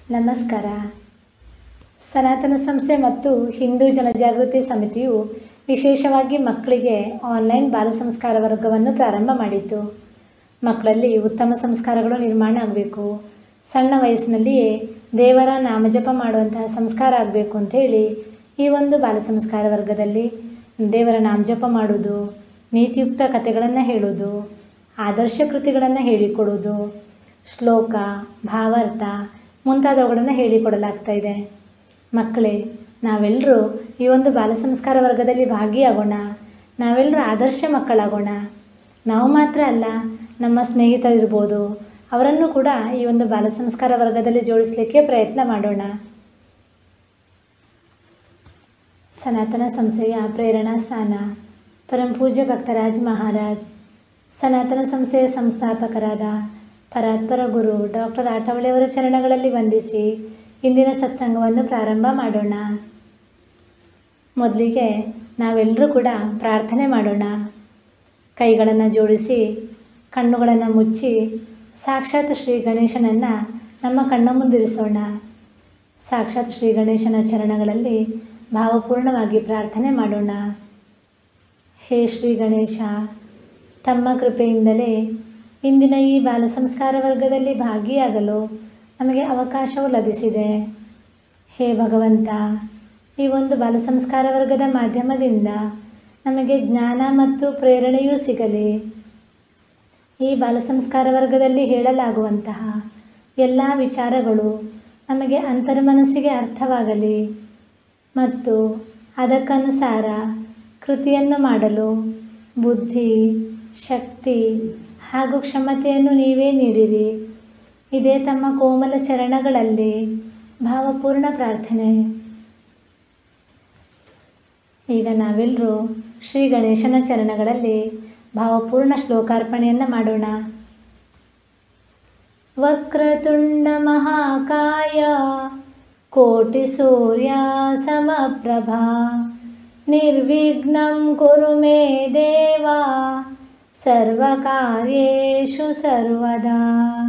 ನಮಸ್ಕಾರ ಸನಾತನ ಸಂಸ್ಥೆ ಮತ್ತು ಹಿಂದೂ ಜನಜಾಗೃತಿ ಸಮಿತಿಯು ವಿಶೇಷವಾಗಿ ಮಕ್ಕಳಿಗೆ ಆನ್ಲೈನ್ ಬಾಲ ಸಂಸ್ಕಾರ ವರ್ಗವನ್ನು ಪ್ರಾರಂಭ ಮಾಡಿತು ಮಕ್ಕಳಲ್ಲಿ ಉತ್ತಮ ಸಂಸ್ಕಾರಗಳು ನಿರ್ಮಾಣ ಆಗಬೇಕು ಸಣ್ಣ ವಯಸ್ಸಿನಲ್ಲಿಯೇ ದೇವರ ನಾಮಜಪ ಮಾಡುವಂತಹ ಸಂಸ್ಕಾರ ಆಗಬೇಕು ಅಂತೇಳಿ ಈ ಒಂದು ಬಾಲ ಸಂಸ್ಕಾರ ವರ್ಗದಲ್ಲಿ ದೇವರ ನಾಮಜಪ ಮಾಡುವುದು ನೀತಿಯುಕ್ತ ಕಥೆಗಳನ್ನು ಹೇಳುವುದು ಆದರ್ಶ ಕೃತಿಗಳನ್ನು ಹೇಳಿಕೊಡುವುದು ಶ್ಲೋಕ ಭಾವಾರ್ಥ ಮುಂತಾದವುಗಳನ್ನು ಹೇಳಿಕೊಡಲಾಗ್ತಾ ಇದೆ ಮಕ್ಕಳೇ ನಾವೆಲ್ಲರೂ ಈ ಒಂದು ಬಾಲ ಸಂಸ್ಕಾರ ವರ್ಗದಲ್ಲಿ ಭಾಗಿಯಾಗೋಣ ನಾವೆಲ್ಲರೂ ಆದರ್ಶ ಮಕ್ಕಳಾಗೋಣ ನಾವು ಮಾತ್ರ ಅಲ್ಲ ನಮ್ಮ ಸ್ನೇಹಿತರಿರ್ಬೋದು ಅವರನ್ನು ಕೂಡ ಈ ಒಂದು ಬಾಲ ಸಂಸ್ಕಾರ ವರ್ಗದಲ್ಲಿ ಜೋಡಿಸಲಿಕ್ಕೆ ಪ್ರಯತ್ನ ಮಾಡೋಣ ಸನಾತನ ಸಂಸ್ಥೆಯ ಪ್ರೇರಣಾ ಸ್ಥಾನ ಪರಮಪೂಜ್ಯ ಭಕ್ತರಾಜ್ ಮಹಾರಾಜ್ ಸನಾತನ ಸಂಸ್ಥೆಯ ಸಂಸ್ಥಾಪಕರಾದ ಪರಾತ್ಪರ ಗುರು ಡಾಕ್ಟರ್ ಆಠವಳೆಯವರ ಚರಣಗಳಲ್ಲಿ ವಂದಿಸಿ ಇಂದಿನ ಸತ್ಸಂಗವನ್ನು ಪ್ರಾರಂಭ ಮಾಡೋಣ ಮೊದಲಿಗೆ ನಾವೆಲ್ಲರೂ ಕೂಡ ಪ್ರಾರ್ಥನೆ ಮಾಡೋಣ ಕೈಗಳನ್ನು ಜೋಡಿಸಿ ಕಣ್ಣುಗಳನ್ನು ಮುಚ್ಚಿ ಸಾಕ್ಷಾತ್ ಶ್ರೀ ಗಣೇಶನನ್ನು ನಮ್ಮ ಕಣ್ಣ ಮುಂದಿರಿಸೋಣ ಸಾಕ್ಷಾತ್ ಶ್ರೀ ಗಣೇಶನ ಚರಣಗಳಲ್ಲಿ ಭಾವಪೂರ್ಣವಾಗಿ ಪ್ರಾರ್ಥನೆ ಮಾಡೋಣ ಹೇ ಶ್ರೀ ಗಣೇಶ ತಮ್ಮ ಕೃಪೆಯಿಂದಲೇ ಇಂದಿನ ಈ ಬಾಲ ಸಂಸ್ಕಾರ ವರ್ಗದಲ್ಲಿ ಭಾಗಿಯಾಗಲು ನಮಗೆ ಅವಕಾಶವು ಲಭಿಸಿದೆ ಹೇ ಭಗವಂತ ಈ ಒಂದು ಬಾಲ ಸಂಸ್ಕಾರ ವರ್ಗದ ಮಾಧ್ಯಮದಿಂದ ನಮಗೆ ಜ್ಞಾನ ಮತ್ತು ಪ್ರೇರಣೆಯೂ ಸಿಗಲಿ ಈ ಬಾಲ ಸಂಸ್ಕಾರ ವರ್ಗದಲ್ಲಿ ಹೇಳಲಾಗುವಂತಹ ಎಲ್ಲ ವಿಚಾರಗಳು ನಮಗೆ ಅಂತರ್ಮನಸ್ಸಿಗೆ ಅರ್ಥವಾಗಲಿ ಮತ್ತು ಅದಕ್ಕನುಸಾರ ಕೃತಿಯನ್ನು ಮಾಡಲು ಬುದ್ಧಿ ಶಕ್ತಿ ಹಾಗೂ ಕ್ಷಮತೆಯನ್ನು ನೀವೇ ನೀಡಿರಿ ಇದೇ ತಮ್ಮ ಕೋಮಲ ಚರಣಗಳಲ್ಲಿ ಭಾವಪೂರ್ಣ ಪ್ರಾರ್ಥನೆ ಈಗ ನಾವೆಲ್ಲರೂ ಶ್ರೀ ಗಣೇಶನ ಚರಣಗಳಲ್ಲಿ ಭಾವಪೂರ್ಣ ಶ್ಲೋಕಾರ್ಪಣೆಯನ್ನು ಮಾಡೋಣ ವಕ್ರತುಂಡ ಮಹಾಕಾಯ ಕೋಟಿ ಸೂರ್ಯ ಸಮಪ್ರಭಾ ನಿರ್ವಿಘ್ನಂ ಕುರು ಮೇ ದೇವ ಸರ್ವಕಾರ್ಯೇಷು ಸರ್ವದಾ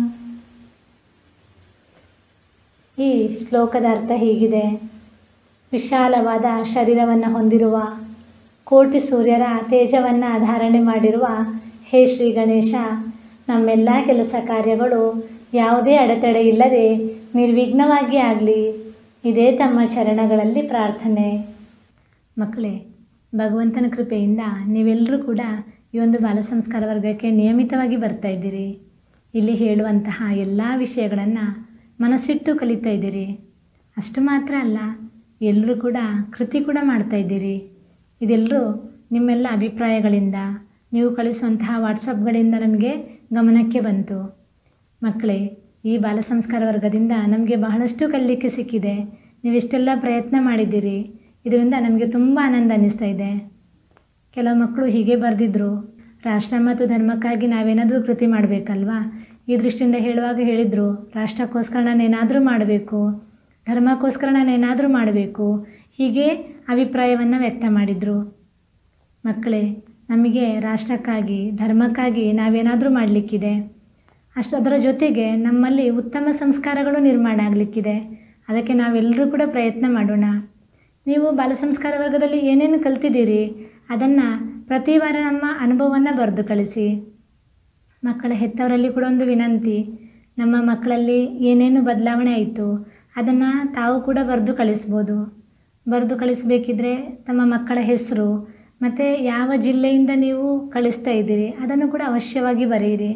ಈ ಶ್ಲೋಕದ ಅರ್ಥ ಹೀಗಿದೆ ವಿಶಾಲವಾದ ಶರೀರವನ್ನು ಹೊಂದಿರುವ ಕೋಟಿ ಸೂರ್ಯರ ತೇಜವನ್ನು ಧಾರಣೆ ಮಾಡಿರುವ ಹೇ ಶ್ರೀ ಗಣೇಶ ನಮ್ಮೆಲ್ಲ ಕೆಲಸ ಕಾರ್ಯಗಳು ಯಾವುದೇ ಅಡೆತಡೆ ಇಲ್ಲದೆ ನಿರ್ವಿಘ್ನವಾಗಿ ಆಗಲಿ ಇದೇ ತಮ್ಮ ಚರಣಗಳಲ್ಲಿ ಪ್ರಾರ್ಥನೆ ಮಕ್ಕಳೇ ಭಗವಂತನ ಕೃಪೆಯಿಂದ ನೀವೆಲ್ಲರೂ ಕೂಡ ಈ ಒಂದು ಬಾಲ ಸಂಸ್ಕಾರ ವರ್ಗಕ್ಕೆ ನಿಯಮಿತವಾಗಿ ಬರ್ತಾ ಇದ್ದೀರಿ ಇಲ್ಲಿ ಹೇಳುವಂತಹ ಎಲ್ಲ ವಿಷಯಗಳನ್ನು ಮನಸ್ಸಿಟ್ಟು ಕಲಿತಾ ಇದ್ದೀರಿ ಅಷ್ಟು ಮಾತ್ರ ಅಲ್ಲ ಎಲ್ಲರೂ ಕೂಡ ಕೃತಿ ಕೂಡ ಮಾಡ್ತಾ ಇದ್ದೀರಿ ಇದೆಲ್ಲರೂ ನಿಮ್ಮೆಲ್ಲ ಅಭಿಪ್ರಾಯಗಳಿಂದ ನೀವು ಕಳಿಸುವಂತಹ ವಾಟ್ಸಪ್ಗಳಿಂದ ನಮಗೆ ಗಮನಕ್ಕೆ ಬಂತು ಮಕ್ಕಳೇ ಈ ಬಾಲ ಸಂಸ್ಕಾರ ವರ್ಗದಿಂದ ನಮಗೆ ಬಹಳಷ್ಟು ಕಲಿಲಿಕ್ಕೆ ಸಿಕ್ಕಿದೆ ನೀವೆಷ್ಟೆಲ್ಲ ಪ್ರಯತ್ನ ಮಾಡಿದ್ದೀರಿ ಇದರಿಂದ ನಮಗೆ ತುಂಬ ಆನಂದ ಅನ್ನಿಸ್ತಾ ಇದೆ ಕೆಲವು ಮಕ್ಕಳು ಹೀಗೆ ಬರೆದಿದ್ರು ರಾಷ್ಟ್ರ ಮತ್ತು ಧರ್ಮಕ್ಕಾಗಿ ನಾವೇನಾದರೂ ಕೃತಿ ಮಾಡಬೇಕಲ್ವಾ ಈ ದೃಷ್ಟಿಯಿಂದ ಹೇಳುವಾಗ ಹೇಳಿದರು ರಾಷ್ಟ್ರಕ್ಕೋಸ್ಕರ ನಾನು ಏನಾದರೂ ಮಾಡಬೇಕು ಧರ್ಮಕ್ಕೋಸ್ಕರ ನಾನು ಏನಾದರೂ ಮಾಡಬೇಕು ಹೀಗೆ ಅಭಿಪ್ರಾಯವನ್ನು ವ್ಯಕ್ತ ಮಾಡಿದರು ಮಕ್ಕಳೇ ನಮಗೆ ರಾಷ್ಟ್ರಕ್ಕಾಗಿ ಧರ್ಮಕ್ಕಾಗಿ ನಾವೇನಾದರೂ ಮಾಡಲಿಕ್ಕಿದೆ ಅಷ್ಟು ಅದರ ಜೊತೆಗೆ ನಮ್ಮಲ್ಲಿ ಉತ್ತಮ ಸಂಸ್ಕಾರಗಳು ನಿರ್ಮಾಣ ಆಗಲಿಕ್ಕಿದೆ ಅದಕ್ಕೆ ನಾವೆಲ್ಲರೂ ಕೂಡ ಪ್ರಯತ್ನ ಮಾಡೋಣ ನೀವು ಬಾಲ ಸಂಸ್ಕಾರ ವರ್ಗದಲ್ಲಿ ಏನೇನು ಕಲ್ತಿದ್ದೀರಿ ಅದನ್ನು ಪ್ರತಿ ವಾರ ನಮ್ಮ ಅನುಭವವನ್ನು ಬರೆದು ಕಳಿಸಿ ಮಕ್ಕಳ ಹೆತ್ತವರಲ್ಲಿ ಕೂಡ ಒಂದು ವಿನಂತಿ ನಮ್ಮ ಮಕ್ಕಳಲ್ಲಿ ಏನೇನು ಬದಲಾವಣೆ ಆಯಿತು ಅದನ್ನು ತಾವು ಕೂಡ ಬರೆದು ಕಳಿಸ್ಬೋದು ಬರೆದು ಕಳಿಸಬೇಕಿದ್ರೆ ತಮ್ಮ ಮಕ್ಕಳ ಹೆಸರು ಮತ್ತು ಯಾವ ಜಿಲ್ಲೆಯಿಂದ ನೀವು ಕಳಿಸ್ತಾ ಇದ್ದೀರಿ ಅದನ್ನು ಕೂಡ ಅವಶ್ಯವಾಗಿ ಬರೆಯಿರಿ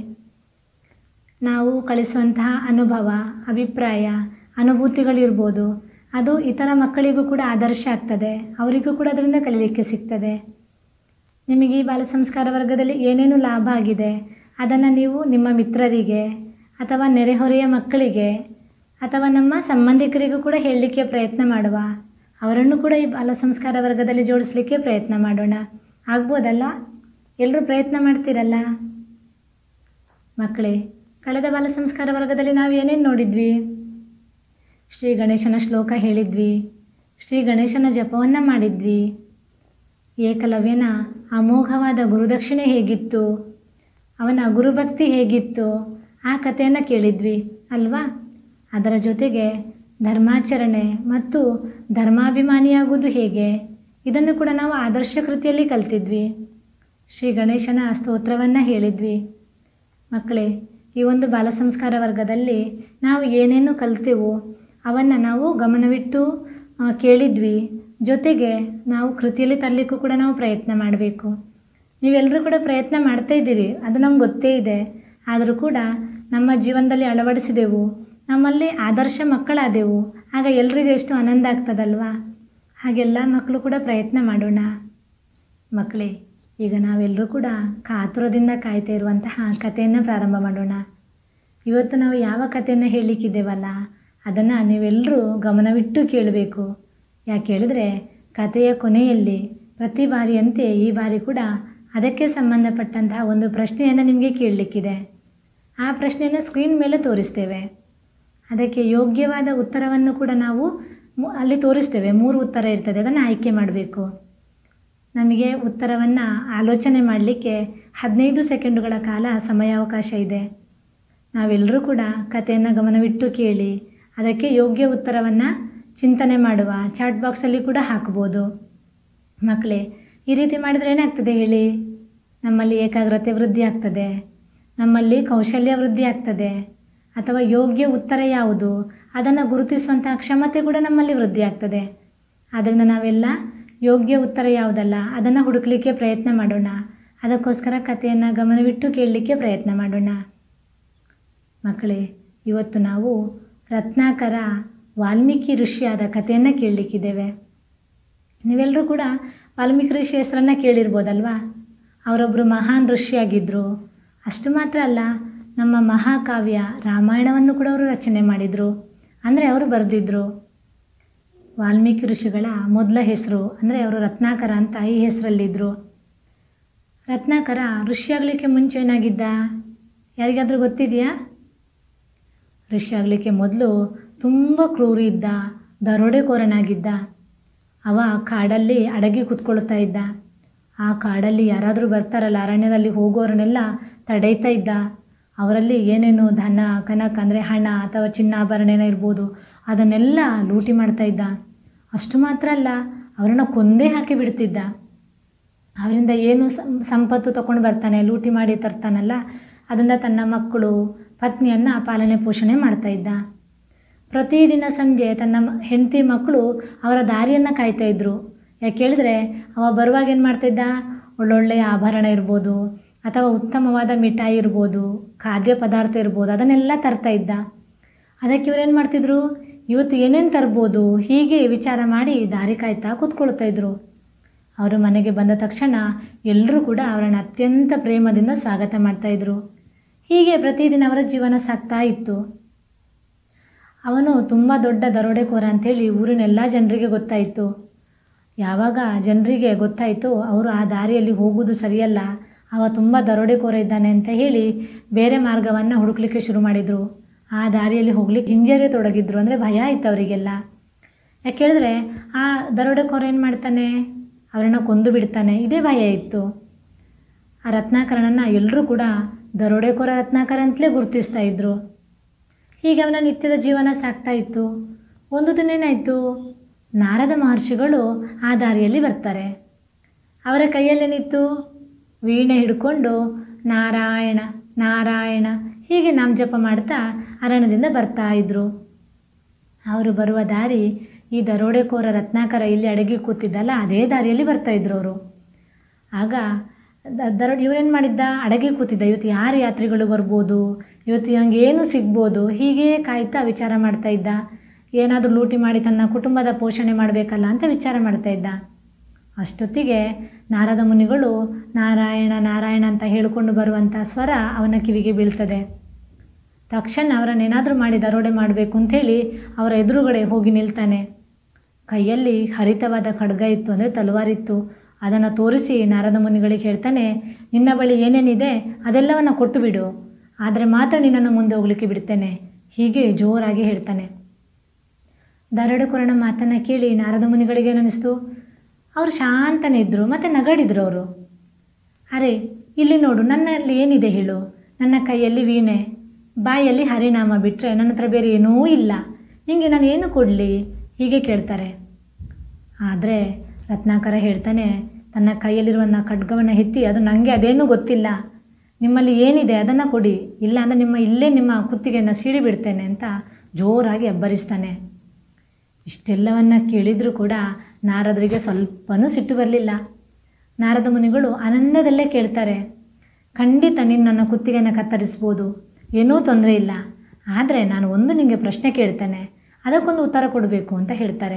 ನಾವು ಕಳಿಸುವಂತಹ ಅನುಭವ ಅಭಿಪ್ರಾಯ ಅನುಭೂತಿಗಳಿರ್ಬೋದು ಅದು ಇತರ ಮಕ್ಕಳಿಗೂ ಕೂಡ ಆದರ್ಶ ಆಗ್ತದೆ ಅವರಿಗೂ ಕೂಡ ಅದರಿಂದ ಕಲೀಲಿಕ್ಕೆ ಸಿಗ್ತದೆ ನಿಮಗೆ ಈ ಬಾಲ ಸಂಸ್ಕಾರ ವರ್ಗದಲ್ಲಿ ಏನೇನು ಲಾಭ ಆಗಿದೆ ಅದನ್ನು ನೀವು ನಿಮ್ಮ ಮಿತ್ರರಿಗೆ ಅಥವಾ ನೆರೆಹೊರೆಯ ಮಕ್ಕಳಿಗೆ ಅಥವಾ ನಮ್ಮ ಸಂಬಂಧಿಕರಿಗೂ ಕೂಡ ಹೇಳಲಿಕ್ಕೆ ಪ್ರಯತ್ನ ಮಾಡುವ ಅವರನ್ನು ಕೂಡ ಈ ಬಾಲ ಸಂಸ್ಕಾರ ವರ್ಗದಲ್ಲಿ ಜೋಡಿಸಲಿಕ್ಕೆ ಪ್ರಯತ್ನ ಮಾಡೋಣ ಆಗ್ಬೋದಲ್ಲ ಎಲ್ಲರೂ ಪ್ರಯತ್ನ ಮಾಡ್ತೀರಲ್ಲ ಮಕ್ಕಳೇ ಕಳೆದ ಬಾಲ ಸಂಸ್ಕಾರ ವರ್ಗದಲ್ಲಿ ನಾವು ಏನೇನು ನೋಡಿದ್ವಿ ಶ್ರೀ ಗಣೇಶನ ಶ್ಲೋಕ ಹೇಳಿದ್ವಿ ಶ್ರೀ ಗಣೇಶನ ಜಪವನ್ನು ಮಾಡಿದ್ವಿ ಏಕಲವ್ಯನ ಅಮೋಘವಾದ ಗುರುದಕ್ಷಿಣೆ ಹೇಗಿತ್ತು ಅವನ ಗುರುಭಕ್ತಿ ಹೇಗಿತ್ತು ಆ ಕಥೆಯನ್ನು ಕೇಳಿದ್ವಿ ಅಲ್ವಾ ಅದರ ಜೊತೆಗೆ ಧರ್ಮಾಚರಣೆ ಮತ್ತು ಧರ್ಮಾಭಿಮಾನಿಯಾಗುವುದು ಹೇಗೆ ಇದನ್ನು ಕೂಡ ನಾವು ಆದರ್ಶ ಕೃತಿಯಲ್ಲಿ ಕಲ್ತಿದ್ವಿ ಶ್ರೀ ಗಣೇಶನ ಸ್ತೋತ್ರವನ್ನು ಹೇಳಿದ್ವಿ ಮಕ್ಕಳೇ ಈ ಒಂದು ಬಾಲ ಸಂಸ್ಕಾರ ವರ್ಗದಲ್ಲಿ ನಾವು ಏನೇನು ಕಲ್ತೆವೋ ಅವನ್ನು ನಾವು ಗಮನವಿಟ್ಟು ಆ, ಕೇಳಿದ್ವಿ ಜೊತೆಗೆ ನಾವು ಕೃತಿಯಲ್ಲಿ ತರಲಿಕ್ಕೂ ಕೂಡ ನಾವು ಪ್ರಯತ್ನ ಮಾಡಬೇಕು ನೀವೆಲ್ಲರೂ ಕೂಡ ಪ್ರಯತ್ನ ಮಾಡ್ತಾ ಇದ್ದೀರಿ ಅದು ನಮ್ಗೆ ಗೊತ್ತೇ ಇದೆ ಆದರೂ ಕೂಡ ನಮ್ಮ ಜೀವನದಲ್ಲಿ ಅಳವಡಿಸಿದೆವು ನಮ್ಮಲ್ಲಿ ಆದರ್ಶ ಮಕ್ಕಳಾದೆವು ಆಗ ಎಲ್ರಿಗೂ ಎಷ್ಟು ಆನಂದ ಆಗ್ತದಲ್ವಾ ಹಾಗೆಲ್ಲ ಮಕ್ಕಳು ಕೂಡ ಪ್ರಯತ್ನ ಮಾಡೋಣ ಮಕ್ಕಳೇ ಈಗ ನಾವೆಲ್ಲರೂ ಕೂಡ ಕಾತುರದಿಂದ ಕಾಯ್ತಾ ಇರುವಂತಹ ಕಥೆಯನ್ನು ಪ್ರಾರಂಭ ಮಾಡೋಣ ಇವತ್ತು ನಾವು ಯಾವ ಕಥೆಯನ್ನು ಹೇಳಲಿಕ್ಕಿದ್ದೇವಲ್ಲ ಅದನ್ನು ನೀವೆಲ್ಲರೂ ಗಮನವಿಟ್ಟು ಕೇಳಬೇಕು ಯಾಕೆ ಹೇಳಿದರೆ ಕಥೆಯ ಕೊನೆಯಲ್ಲಿ ಪ್ರತಿ ಬಾರಿಯಂತೆ ಈ ಬಾರಿ ಕೂಡ ಅದಕ್ಕೆ ಸಂಬಂಧಪಟ್ಟಂತಹ ಒಂದು ಪ್ರಶ್ನೆಯನ್ನು ನಿಮಗೆ ಕೇಳಲಿಕ್ಕಿದೆ ಆ ಪ್ರಶ್ನೆಯನ್ನು ಸ್ಕ್ರೀನ್ ಮೇಲೆ ತೋರಿಸ್ತೇವೆ ಅದಕ್ಕೆ ಯೋಗ್ಯವಾದ ಉತ್ತರವನ್ನು ಕೂಡ ನಾವು ಮು- ಅಲ್ಲಿ ತೋರಿಸ್ತೇವೆ ಮೂರು ಉತ್ತರ ಇರ್ತದೆ ಅದನ್ನು ಆಯ್ಕೆ ಮಾಡಬೇಕು ನಮಗೆ ಉತ್ತರವನ್ನು ಆಲೋಚನೆ ಮಾಡಲಿಕ್ಕೆ ಹದಿನೈದು ಸೆಕೆಂಡುಗಳ ಕಾಲ ಸಮಯಾವಕಾಶ ಇದೆ ನಾವೆಲ್ಲರೂ ಕೂಡ ಕಥೆಯನ್ನು ಗಮನವಿಟ್ಟು ಕೇಳಿ ಅದಕ್ಕೆ ಯೋಗ್ಯ ಉತ್ತರವನ್ನು ಚಿಂತನೆ ಮಾಡುವ ಚಾಟ್ ಬಾಕ್ಸಲ್ಲಿ ಕೂಡ ಹಾಕ್ಬೋದು ಮಕ್ಕಳೇ ಈ ರೀತಿ ಮಾಡಿದರೆ ಏನಾಗ್ತದೆ ಹೇಳಿ ನಮ್ಮಲ್ಲಿ ಏಕಾಗ್ರತೆ ವೃದ್ಧಿ ಆಗ್ತದೆ ನಮ್ಮಲ್ಲಿ ಕೌಶಲ್ಯ ವೃದ್ಧಿ ಆಗ್ತದೆ ಅಥವಾ ಯೋಗ್ಯ ಉತ್ತರ ಯಾವುದು ಅದನ್ನು ಗುರುತಿಸುವಂತಹ ಕ್ಷಮತೆ ಕೂಡ ನಮ್ಮಲ್ಲಿ ವೃದ್ಧಿ ಆಗ್ತದೆ ಆದ್ದರಿಂದ ನಾವೆಲ್ಲ ಯೋಗ್ಯ ಉತ್ತರ ಯಾವುದಲ್ಲ ಅದನ್ನು ಹುಡುಕಲಿಕ್ಕೆ ಪ್ರಯತ್ನ ಮಾಡೋಣ ಅದಕ್ಕೋಸ್ಕರ ಕಥೆಯನ್ನು ಗಮನವಿಟ್ಟು ಕೇಳಲಿಕ್ಕೆ ಪ್ರಯತ್ನ ಮಾಡೋಣ ಮಕ್ಕಳೇ ಇವತ್ತು ನಾವು ರತ್ನಾಕರ ವಾಲ್ಮೀಕಿ ಋಷಿಯಾದ ಕಥೆಯನ್ನು ಕೇಳಲಿಕ್ಕಿದ್ದೇವೆ ನೀವೆಲ್ಲರೂ ಕೂಡ ವಾಲ್ಮೀಕಿ ಋಷಿ ಹೆಸರನ್ನು ಕೇಳಿರ್ಬೋದಲ್ವಾ ಅವರೊಬ್ಬರು ಮಹಾನ್ ಋಷಿಯಾಗಿದ್ದರು ಅಷ್ಟು ಮಾತ್ರ ಅಲ್ಲ ನಮ್ಮ ಮಹಾಕಾವ್ಯ ರಾಮಾಯಣವನ್ನು ಕೂಡ ಅವರು ರಚನೆ ಮಾಡಿದರು ಅಂದರೆ ಅವರು ಬರೆದಿದ್ರು ವಾಲ್ಮೀಕಿ ಋಷಿಗಳ ಮೊದಲ ಹೆಸರು ಅಂದರೆ ಅವರು ರತ್ನಾಕರ ಅಂತ ಈ ಹೆಸರಲ್ಲಿದ್ದರು ರತ್ನಾಕರ ಋಷಿಯಾಗಲಿಕ್ಕೆ ಮುಂಚೆ ಏನಾಗಿದ್ದ ಯಾರಿಗಾದರೂ ಗೊತ್ತಿದೆಯಾ ಋಷಿ ಆಗಲಿಕ್ಕೆ ಮೊದಲು ತುಂಬ ಕ್ರೂರಿ ಇದ್ದ ದರೋಡೆಕೋರನಾಗಿದ್ದ ಅವ ಕಾಡಲ್ಲಿ ಅಡಗಿ ಕೂತ್ಕೊಳ್ತಾ ಇದ್ದ ಆ ಕಾಡಲ್ಲಿ ಯಾರಾದರೂ ಬರ್ತಾರಲ್ಲ ಅರಣ್ಯದಲ್ಲಿ ಹೋಗೋರನ್ನೆಲ್ಲ ತಡೀತಾ ಇದ್ದ ಅವರಲ್ಲಿ ಏನೇನು ಧನ ಕನಕ ಅಂದರೆ ಹಣ ಅಥವಾ ಚಿನ್ನಾಭರಣ ಏನೋ ಇರ್ಬೋದು ಅದನ್ನೆಲ್ಲ ಲೂಟಿ ಮಾಡ್ತಾ ಇದ್ದ ಅಷ್ಟು ಮಾತ್ರ ಅಲ್ಲ ಅವರನ್ನು ಕೊಂದೇ ಹಾಕಿ ಬಿಡ್ತಿದ್ದ ಅವರಿಂದ ಏನು ಸಂ- ಸಂಪತ್ತು ತಗೊಂಡು ಬರ್ತಾನೆ ಲೂಟಿ ಮಾಡಿ ತರ್ತಾನಲ್ಲ ಅದರಿಂದ ತನ್ನ ಮಕ್ಕಳು ಪತ್ನಿಯನ್ನು ಪಾಲನೆ ಪೋಷಣೆ ಮಾಡ್ತಾ ಇದ್ದ ಪ್ರತಿದಿನ ಸಂಜೆ ತನ್ನ ಮ- ಹೆಂಡತಿ ಮಕ್ಕಳು ಅವರ ದಾರಿಯನ್ನು ಕಾಯ್ತಾ ಇದ್ರು ಯಾಕೆ ಹೇಳಿದ್ರೆ ಅವ ಬರುವಾಗ ಏನು ಮಾಡ್ತಿದ್ದ ಒಳ್ಳೊಳ್ಳೆಯ ಆಭರಣ ಇರ್ಬೋದು ಅಥವಾ ಉತ್ತಮವಾದ ಮಿಠಾಯಿ ಇರ್ಬೋದು ಖಾದ್ಯ ಪದಾರ್ಥ ಇರ್ಬೋದು ಅದನ್ನೆಲ್ಲ ತರ್ತಾ ಇದ್ದ ಅದಕ್ಕೆ ಇವ್ರೇನು ಮಾಡ್ತಿದ್ರು ಇವತ್ತು ಏನೇನು ತರ್ಬೋದು ಹೀಗೆ ವಿಚಾರ ಮಾಡಿ ದಾರಿ ಕಾಯ್ತಾ ಕೂತ್ಕೊಳ್ತಾ ಇದ್ರು ಅವರು ಮನೆಗೆ ಬಂದ ತಕ್ಷಣ ಎಲ್ಲರೂ ಕೂಡ ಅವರನ್ನು ಅತ್ಯಂತ ಪ್ರೇಮದಿಂದ ಸ್ವಾಗತ ಮಾಡ್ತಾಯಿದ್ರು ಹೀಗೆ ಪ್ರತಿದಿನ ಅವರ ಜೀವನ ಸಾಗ್ತಾ ಇತ್ತು ಅವನು ತುಂಬ ದೊಡ್ಡ ದರೋಡೆಕೋರ ಅಂಥೇಳಿ ಊರಿನ ಎಲ್ಲ ಜನರಿಗೆ ಗೊತ್ತಾಯಿತು ಯಾವಾಗ ಜನರಿಗೆ ಗೊತ್ತಾಯಿತು ಅವರು ಆ ದಾರಿಯಲ್ಲಿ ಹೋಗುವುದು ಸರಿಯಲ್ಲ ಅವ ತುಂಬ ದರೋಡೆಕೋರ ಇದ್ದಾನೆ ಅಂತ ಹೇಳಿ ಬೇರೆ ಮಾರ್ಗವನ್ನು ಹುಡುಕ್ಲಿಕ್ಕೆ ಶುರು ಮಾಡಿದರು ಆ ದಾರಿಯಲ್ಲಿ ಹೋಗ್ಲಿಕ್ಕೆ ಹಿಂಜರಿಯತೊಡಗಿದ್ರು ಅಂದರೆ ಭಯ ಆಯ್ತು ಅವರಿಗೆಲ್ಲ ಯಾಕೆ ಹೇಳಿದ್ರೆ ಆ ದರೋಡೆಕೋರ ಏನು ಮಾಡ್ತಾನೆ ಅವರನ್ನು ಕೊಂದು ಬಿಡ್ತಾನೆ ಇದೇ ಭಯ ಇತ್ತು ಆ ರತ್ನಾಕರನನ್ನು ಎಲ್ಲರೂ ಕೂಡ ದರೋಡೆಕೋರ ರತ್ನಾಕರ ಅಂತಲೇ ಗುರುತಿಸ್ತಾ ಇದ್ರು ಹೀಗೆ ಅವನ ನಿತ್ಯದ ಜೀವನ ಸಾಗ್ತಾ ಇತ್ತು ಒಂದು ದಿನ ಏನಾಯಿತು ನಾರದ ಮಹರ್ಷಿಗಳು ಆ ದಾರಿಯಲ್ಲಿ ಬರ್ತಾರೆ ಅವರ ಕೈಯಲ್ಲೇನಿತ್ತು ವೀಣೆ ಹಿಡ್ಕೊಂಡು ನಾರಾಯಣ ನಾರಾಯಣ ಹೀಗೆ ನಾಮಜಪ ಮಾಡ್ತಾ ಅರಣ್ಯದಿಂದ ಬರ್ತಾ ಇದ್ರು ಅವರು ಬರುವ ದಾರಿ ಈ ದರೋಡೆಕೋರ ರತ್ನಾಕರ ಇಲ್ಲಿ ಅಡಗಿ ಕೂತಿದ್ದಲ್ಲ ಅದೇ ದಾರಿಯಲ್ಲಿ ಬರ್ತಾ ಇದ್ರು ಅವರು ಆಗ ದ- ದರೋಡೆ ಇವರೇನು ಮಾಡಿದ್ದ ಅಡಗಿ ಕೂತಿದ್ದ ಇವತ್ತು ಯಾರು ಯಾತ್ರಿಗಳು ಬರ್ಬೋದು ಇವತ್ತು ನಂಗೆ ಏನು ಸಿಗ್ಬೋದು ಹೀಗೆ ಕಾಯ್ತಾ ವಿಚಾರ ಮಾಡ್ತಾ ಇದ್ದ ಏನಾದರೂ ಲೂಟಿ ಮಾಡಿ ತನ್ನ ಕುಟುಂಬದ ಪೋಷಣೆ ಮಾಡಬೇಕಲ್ಲ ಅಂತ ವಿಚಾರ ಮಾಡ್ತಾ ಇದ್ದ ಅಷ್ಟೊತ್ತಿಗೆ ನಾರದ ಮುನಿಗಳು ನಾರಾಯಣ ನಾರಾಯಣ ಅಂತ ಹೇಳಿಕೊಂಡು ಬರುವಂಥ ಸ್ವರ ಅವನ ಕಿವಿಗೆ ಬೀಳ್ತದೆ ತಕ್ಷಣ ಅವರನ್ನೇನಾದರೂ ಮಾಡಿ ದರೋಡೆ ಮಾಡಬೇಕು ಅಂಥೇಳಿ ಅವರ ಎದುರುಗಡೆ ಹೋಗಿ ನಿಲ್ತಾನೆ ಕೈಯಲ್ಲಿ ಹರಿತವಾದ ಖಡ್ಗ ಇತ್ತು ಅಂದರೆ ತಲವಾರಿತ್ತು ಅದನ್ನು ತೋರಿಸಿ ನಾರದ ಮುನಿಗಳಿಗೆ ಹೇಳ್ತಾನೆ ನಿನ್ನ ಬಳಿ ಏನೇನಿದೆ ಅದೆಲ್ಲವನ್ನು ಕೊಟ್ಟು ಬಿಡು ಆದರೆ ಮಾತ್ರ ನಿನ್ನನ್ನು ಮುಂದೆ ಹೋಗಲಿಕ್ಕೆ ಬಿಡ್ತೇನೆ ಹೀಗೆ ಜೋರಾಗಿ ಹೇಳ್ತಾನೆ ದರೋಡೆಕೋರನ ಮಾತನ್ನು ಕೇಳಿ ನಾರದ ಮುನಿಗಳಿಗೆ ಏನಿಸ್ತು ಅವರು ಶಾಂತನೇ ಇದ್ದರು ಮತ್ತು ನಗಡಿದ್ರು ಅವರು ಅರೆ ಇಲ್ಲಿ ನೋಡು ನನ್ನಲ್ಲಿ ಏನಿದೆ ಹೇಳು ನನ್ನ ಕೈಯಲ್ಲಿ ವೀಣೆ ಬಾಯಲ್ಲಿ ಹರಿನಾಮ ಬಿಟ್ಟರೆ ನನ್ನ ಹತ್ರ ಬೇರೆ ಏನೂ ಇಲ್ಲ ನಿಮಗೆ ನಾನು ಏನು ಕೊಡಲಿ ಹೀಗೆ ಕೇಳ್ತಾರೆ ಆದರೆ ರತ್ನಾಕರ ಹೇಳ್ತಾನೆ ತನ್ನ ಕೈಯಲ್ಲಿರುವಂಥ ಖಡ್ಗವನ್ನು ಎತ್ತಿ ಅದು ನನಗೆ ಅದೇನೂ ಗೊತ್ತಿಲ್ಲ ನಿಮ್ಮಲ್ಲಿ ಏನಿದೆ ಅದನ್ನು ಕೊಡಿ ಇಲ್ಲ ಅಂದರೆ ನಿಮ್ಮ ಇಲ್ಲೇ ನಿಮ್ಮ ಕುತ್ತಿಗೆಯನ್ನು ಸೀಳಿ ಬಿಡ್ತೇನೆ ಅಂತ ಜೋರಾಗಿ ಅಬ್ಬರಿಸ್ತಾನೆ ಇಷ್ಟೆಲ್ಲವನ್ನ ಕೇಳಿದರೂ ಕೂಡ ನಾರದರಿಗೆ ಸ್ವಲ್ಪನೂ ಸಿಟ್ಟು ಬರಲಿಲ್ಲ ನಾರದ ಮುನಿಗಳು ಆನಂದದಲ್ಲೇ ಕೇಳ್ತಾರೆ ಖಂಡಿತ ನೀನು ನನ್ನ ಕುತ್ತಿಗೆಯನ್ನು ಕತ್ತರಿಸ್ಬೋದು ಏನೂ ತೊಂದರೆ ಇಲ್ಲ ಆದರೆ ನಾನು ಒಂದು ನಿಮಗೆ ಪ್ರಶ್ನೆ ಕೇಳ್ತೇನೆ ಅದಕ್ಕೊಂದು ಉತ್ತರ ಕೊಡಬೇಕು ಅಂತ ಹೇಳ್ತಾರೆ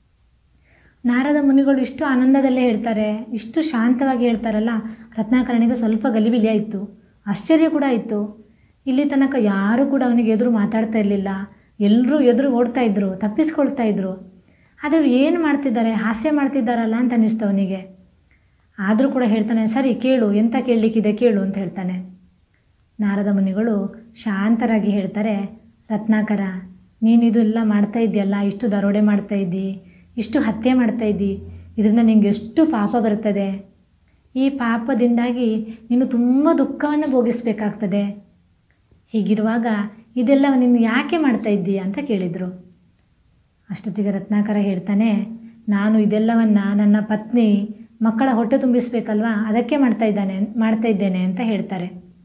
ನಾರದ ಮುನಿಗಳು ಇಷ್ಟು ಆನಂದದಲ್ಲೇ ಹೇಳ್ತಾರೆ ಇಷ್ಟು ಶಾಂತವಾಗಿ ಹೇಳ್ತಾರಲ್ಲ ರತ್ನಾಕರಣಿಗೆ ಸ್ವಲ್ಪ ಗಲಿಬಿಲಿ ಆಯಿತು ಆಶ್ಚರ್ಯ ಕೂಡ ಆಯಿತು ಇಲ್ಲಿ ತನಕ ಯಾರೂ ಕೂಡ ಅವನಿಗೆ ಎದುರು ಮಾತಾಡ್ತಾ ಇರಲಿಲ್ಲ ಎಲ್ಲರೂ ಎದುರು ಓಡ್ತಾ ಇದ್ರು ತಪ್ಪಿಸ್ಕೊಳ್ತಾ ಇದ್ರು ಆದರೆ ಏನು ಮಾಡ್ತಿದ್ದಾರೆ ಹಾಸ್ಯ ಮಾಡ್ತಿದ್ದಾರಲ್ಲ ಅಂತ ಅನ್ನಿಸ್ತು ಅವನಿಗೆ ಆದರೂ ಕೂಡ ಹೇಳ್ತಾನೆ ಸರಿ ಕೇಳು ಎಂತ ಕೇಳಲಿಕ್ಕಿದೆ ಕೇಳು ಅಂತ ಹೇಳ್ತಾನೆ ನಾರದ ಮುನಿಗಳು ಶಾಂತರಾಗಿ ಹೇಳ್ತಾರೆ ರತ್ನಾಕರ ನೀನಿದು ಎಲ್ಲ ಮಾಡ್ತಾ ಇದೆಯಲ್ಲ ಇಷ್ಟು ದರೋಡೆ ಮಾಡ್ತಾ ಇದ್ದಿ ಇಷ್ಟು ಹತ್ಯೆ ಮಾಡ್ತಾ ಇದ್ದಿ ಇದರಿಂದ ನಿಂಗೆ ಎಷ್ಟು ಪಾಪ ಬರ್ತದೆ ಈ ಪಾಪದಿಂದಾಗಿ ನೀನು ತುಂಬ ದುಃಖವನ್ನು ಭೋಗಿಸ್ಬೇಕಾಗ್ತದೆ ಹೀಗಿರುವಾಗ ಇದೆಲ್ಲ ನೀನು ಯಾಕೆ ಮಾಡ್ತಾ ಇದ್ದೀಯ ಅಂತ ಕೇಳಿದರು ಅಷ್ಟೊತ್ತಿಗೆ ರತ್ನಾಕರ ಹೇಳ್ತಾನೆ ನಾನು ಇದೆಲ್ಲವನ್ನು ನನ್ನ ಪತ್ನಿ ಮಕ್ಕಳ ಹೊಟ್ಟೆ ತುಂಬಿಸ್ಬೇಕಲ್ವಾ ಅದಕ್ಕೆ ಮಾಡ್ತಾ ಇದ್ದಾನೆ ಮಾಡ್ತಾ ಇದ್ದೇನೆ ಅಂತ ಹೇಳ್ತಾರೆ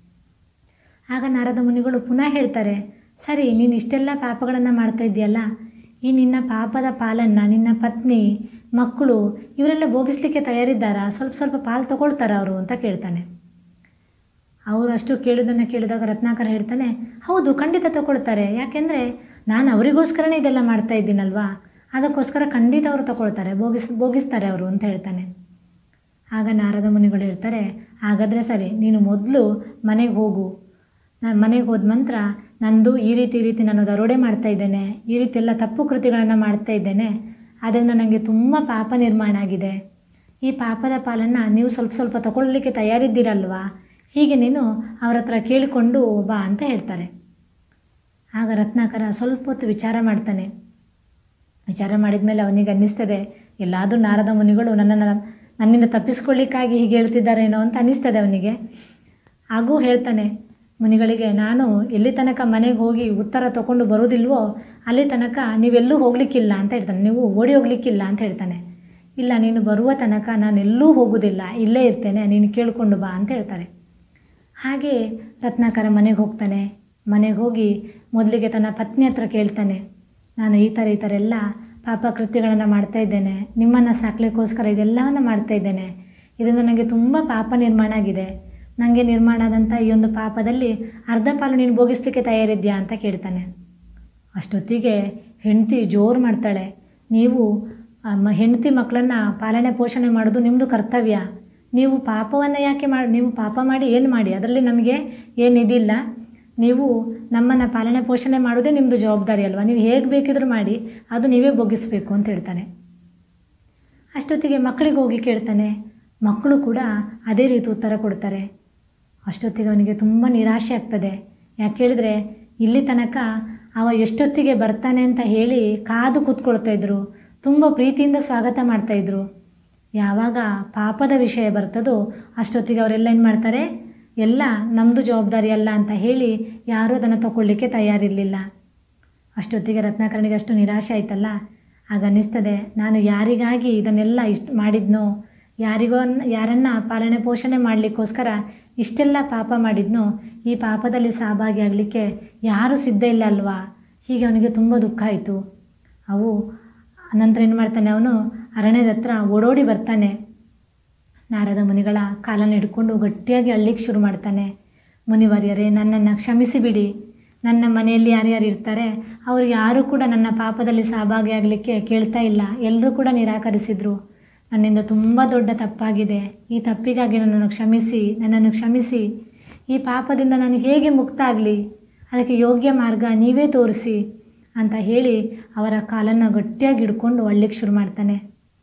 ಆಗ ನಾರದ ಮುನಿಗಳು ಪುನಃ ಹೇಳ್ತಾರೆ ಸರಿ ನೀನು ಇಷ್ಟೆಲ್ಲ ಪಾಪಗಳನ್ನು ಮಾಡ್ತಾ ಇದೆಯಲ್ಲ ಈ ನಿನ್ನ ಪಾಪದ ಪಾಲನ್ನು ನಿನ್ನ ಪತ್ನಿ ಮಕ್ಕಳು ಇವರೆಲ್ಲ ಭೋಗಿಸ್ಲಿಕ್ಕೆ ತಯಾರಿದ್ದಾರಾ ಸ್ವಲ್ಪ ಸ್ವಲ್ಪ ಪಾಲು ತಗೊಳ್ತಾರಾ ಅವರು ಅಂತ ಕೇಳ್ತಾನೆ ಅವರು ಅಷ್ಟು ಕೇಳೋದನ್ನು ಕೇಳಿದಾಗ ರತ್ನಾಕರ್ ಹೇಳ್ತಾನೆ ಹೌದು ಖಂಡಿತ ತಗೊಳ್ತಾರೆ ಯಾಕೆಂದರೆ ನಾನು ಅವರಿಗೋಸ್ಕರನೇ ಇದೆಲ್ಲ ಮಾಡ್ತಾ ಇದ್ದೀನಲ್ವಾ ಅದಕ್ಕೋಸ್ಕರ ಖಂಡಿತ ಅವರು ತಗೊಳ್ತಾರೆ ಭೋಗಿಸ್ ಭೋಗಿಸ್ತಾರೆ ಅವರು ಅಂತ ಹೇಳ್ತಾನೆ ಆಗ ನಾರದ ಮುನಿಗಳು ಹೇಳ್ತಾರೆ ಹಾಗಾದರೆ ಸರಿ ನೀನು ಮೊದಲು ಮನೆಗೆ ಹೋಗು ನಾನು ಮನೆಗೆ ಹೋದ ನಂತರ ನಂದು ಈ ರೀತಿ ಈ ರೀತಿ ನಾನು ದರೋಡೆ ಮಾಡ್ತಾ ಇದ್ದೇನೆ ಈ ರೀತಿ ಎಲ್ಲ ತಪ್ಪು ಕೃತಿಗಳನ್ನು ಮಾಡ್ತಾ ಇದ್ದೇನೆ ಅದರಿಂದ ನನಗೆ ತುಂಬ ಪಾಪ ನಿರ್ಮಾಣ ಆಗಿದೆ ಈ ಪಾಪದ ಪಾಲನ್ನು ನೀವು ಸ್ವಲ್ಪ ಸ್ವಲ್ಪ ತಗೊಳ್ಳಿಕ್ಕೆ ತಯಾರಿದ್ದೀರಲ್ವಾ ಹೀಗೆ ನೀನು ಅವ್ರ ಹತ್ರ ಕೇಳಿಕೊಂಡು ಬಾ ಅಂತ ಹೇಳ್ತಾರೆ ಆಗ ರತ್ನಾಕರ ಸ್ವಲ್ಪ ಹೊತ್ತು ವಿಚಾರ ಮಾಡ್ತಾನೆ ವಿಚಾರ ಮಾಡಿದ ಮೇಲೆ ಅವನಿಗೆ ಅನ್ನಿಸ್ತದೆ ಎಲ್ಲಾದರೂ ನಾರದ ಮುನಿಗಳು ನನ್ನನ್ನು ನನ್ನಿಂದ ತಪ್ಪಿಸ್ಕೊಳ್ಳಿಕ್ಕಾಗಿ ಹೀಗೆ ಹೇಳ್ತಿದ್ದಾರೇನೋ ಅಂತ ಅನ್ನಿಸ್ತದೆ ಅವನಿಗೆ ಹಾಗೂ ಹೇಳ್ತಾನೆ ಮುನಿಗಳಿಗೆ ನಾನು ಎಲ್ಲಿ ತನಕ ಮನೆಗೆ ಹೋಗಿ ಉತ್ತರ ತಗೊಂಡು ಬರೋದಿಲ್ವೋ ಅಲ್ಲಿ ತನಕ ನೀವೆಲ್ಲೂ ಹೋಗಲಿಕ್ಕಿಲ್ಲ ಅಂತ ಹೇಳ್ತಾನೆ ನೀವು ಓಡಿ ಹೋಗ್ಲಿಕ್ಕಿಲ್ಲ ಅಂತ ಹೇಳ್ತಾನೆ ಇಲ್ಲ ನೀನು ಬರುವ ತನಕ ನಾನು ಎಲ್ಲೂ ಹೋಗೋದಿಲ್ಲ ಇಲ್ಲೇ ಇರ್ತೇನೆ ನೀನು ಕೇಳಿಕೊಂಡು ಬಾ ಅಂತ ಹೇಳ್ತಾರೆ ಹಾಗೆ ರತ್ನಾಕರ ಮನೆಗೆ ಹೋಗ್ತಾನೆ ಮನೆಗೆ ಹೋಗಿ ಮೊದಲಿಗೆ ತನ್ನ ಪತ್ನಿ ಹತ್ರ ಕೇಳ್ತಾನೆ ನಾನು ಈ ಥರ ಈ ಥರ ಎಲ್ಲ ಪಾಪ ಕೃತ್ಯಗಳನ್ನು ಮಾಡ್ತಾ ಇದ್ದೇನೆ ನಿಮ್ಮನ್ನು ಸಾಕ್ಲಿಕ್ಕೋಸ್ಕರ ಇದೆಲ್ಲವನ್ನು ಮಾಡ್ತಾ ಇದ್ದೇನೆ ಇದರಿಂದ ನನಗೆ ತುಂಬ ಪಾಪ ನಿರ್ಮಾಣ ಆಗಿದೆ ನನಗೆ ನಿರ್ಮಾಣ ಆದಂಥ ಈ ಒಂದು ಪಾಪದಲ್ಲಿ ಅರ್ಧ ಪಾಲು ನೀನು ಭೋಗಿಸ್ಲಿಕ್ಕೆ ತಯಾರಿದ್ಯಾ ಅಂತ ಕೇಳ್ತಾನೆ ಅಷ್ಟೊತ್ತಿಗೆ ಹೆಂಡತಿ ಜೋರು ಮಾಡ್ತಾಳೆ ನೀವು ಆ, ಮ ಹೆಂಡತಿ ಮಕ್ಕಳನ್ನು ಪಾಲನೆ ಪೋಷಣೆ ಮಾಡೋದು ನಿಮ್ಮದು ಕರ್ತವ್ಯ ನೀವು ಪಾಪವನ್ನು ಯಾಕೆ ಮಾಡಿ ನೀವು ಪಾಪ ಮಾಡಿ ಏನು ಮಾಡಿ ಅದರಲ್ಲಿ ನಮಗೆ ಏನು ಇದಿಲ್ಲ ನೀವು ನಮ್ಮನ್ನು ಪಾಲನೆ ಪೋಷಣೆ ಮಾಡೋದೇ ನಿಮ್ಮದು ಜವಾಬ್ದಾರಿ ಅಲ್ವಾ ನೀವು ಹೇಗೆ ಬೇಕಿದ್ರೂ ಮಾಡಿ ಅದು ನೀವೇ ಬೊಗ್ಗಿಸ್ಬೇಕು ಅಂತ ಹೇಳ್ತಾನೆ ಅಷ್ಟೊತ್ತಿಗೆ ಮಕ್ಕಳಿಗೆ ಹೋಗಿ ಕೇಳ್ತಾನೆ ಮಕ್ಕಳು ಕೂಡ ಅದೇ ರೀತಿ ಉತ್ತರ ಕೊಡ್ತಾರೆ ಅಷ್ಟೊತ್ತಿಗೆ ಅವನಿಗೆ ತುಂಬ ನಿರಾಶೆ ಆಗ್ತದೆ ಯಾಕೆ ಹೇಳಿದ್ರೆ ಇಲ್ಲಿ ತನಕ ಅವ ಎಷ್ಟೊತ್ತಿಗೆ ಬರ್ತಾನೆ ಅಂತ ಹೇಳಿ ಕಾದು ಕೂತ್ಕೊಳ್ತಾ ಇದ್ರು ತುಂಬ ಪ್ರೀತಿಯಿಂದ ಸ್ವಾಗತ ಮಾಡ್ತಾಯಿದ್ರು ಯಾವಾಗ ಪಾಪದ ವಿಷಯ ಬರ್ತದೋ ಅಷ್ಟೊತ್ತಿಗೆ ಅವರೆಲ್ಲ ಏನು ಮಾಡ್ತಾರೆ ಎಲ್ಲ ನಮ್ಮದು ಜವಾಬ್ದಾರಿ ಅಲ್ಲ ಅಂತ ಹೇಳಿ ಯಾರೂ ಅದನ್ನು ತಗೊಳ್ಳಿಕ್ಕೆ ತಯಾರಿರಲಿಲ್ಲ ಅಷ್ಟೊತ್ತಿಗೆ ರತ್ನಾಕರಣಿಗೆ ಅಷ್ಟು ನಿರಾಶೆ ಆಯ್ತಲ್ಲ ಆಗ ಅನ್ನಿಸ್ತದೆ ನಾನು ಯಾರಿಗಾಗಿ ಇದನ್ನೆಲ್ಲ ಇಷ್ಟು ಮಾಡಿದ್ನೋ ಯಾರಿಗೋ ಯಾರನ್ನ ಪಾಲನೆ ಪೋಷಣೆ ಮಾಡಲಿಕ್ಕೋಸ್ಕರ ಇಷ್ಟೆಲ್ಲ ಪಾಪ ಮಾಡಿದ್ನೋ ಈ ಪಾಪದಲ್ಲಿ ಸಹಭಾಗಿ ಆಗಲಿಕ್ಕೆ ಯಾರೂ ಸಿದ್ಧ ಇಲ್ಲ ಅಲ್ವಾ ಹೀಗೆ ಅವನಿಗೆ ತುಂಬ ದುಃಖ ಆಯಿತು ಅವು ನಂತರ ಏನು ಮಾಡ್ತಾನೆ ಅವನು ಅರಣ್ಯದ ಹತ್ರ ಓಡೋಡಿ ಬರ್ತಾನೆ ನಾರದ ಮುನಿಗಳ ಕಾಲನ್ನು ಹಿಡ್ಕೊಂಡು ಗಟ್ಟಿಯಾಗಿ ಅಳ್ಳಿಕ್ಕೆ ಶುರು ಮಾಡ್ತಾನೆ ಮುನಿವರ್ಯರೇ ನನ್ನನ್ನು ಕ್ಷಮಿಸಿ ಬಿಡಿ ನನ್ನ ಮನೆಯಲ್ಲಿ ಯಾರ್ಯಾರು ಇರ್ತಾರೆ ಅವರು ಯಾರೂ ಕೂಡ ನನ್ನ ಪಾಪದಲ್ಲಿ ಸಹಭಾಗಿಯಾಗಲಿಕ್ಕೆ ಕೇಳ್ತಾ ಇಲ್ಲ ಎಲ್ಲರೂ ಕೂಡ ನಿರಾಕರಿಸಿದರು ನನ್ನಿಂದ ತುಂಬ ದೊಡ್ಡ ತಪ್ಪಾಗಿದೆ ಈ ತಪ್ಪಿಗಾಗಿ ನನ್ನನ್ನು ಕ್ಷಮಿಸಿ ನನ್ನನ್ನು ಕ್ಷಮಿಸಿ ಈ ಪಾಪದಿಂದ ನಾನು ಹೇಗೆ ಮುಕ್ತ ಆಗಲಿ ಅದಕ್ಕೆ ಯೋಗ್ಯ ಮಾರ್ಗ ನೀವೇ ತೋರಿಸಿ ಅಂತ ಹೇಳಿ ಅವರ ಕಾಲನ್ನು ಗಟ್ಟಿಯಾಗಿ ಹಿಡ್ಕೊಂಡು ಅಳ್ಳಿಕ್ಕೆ ಶುರು ಮಾಡ್ತಾನೆ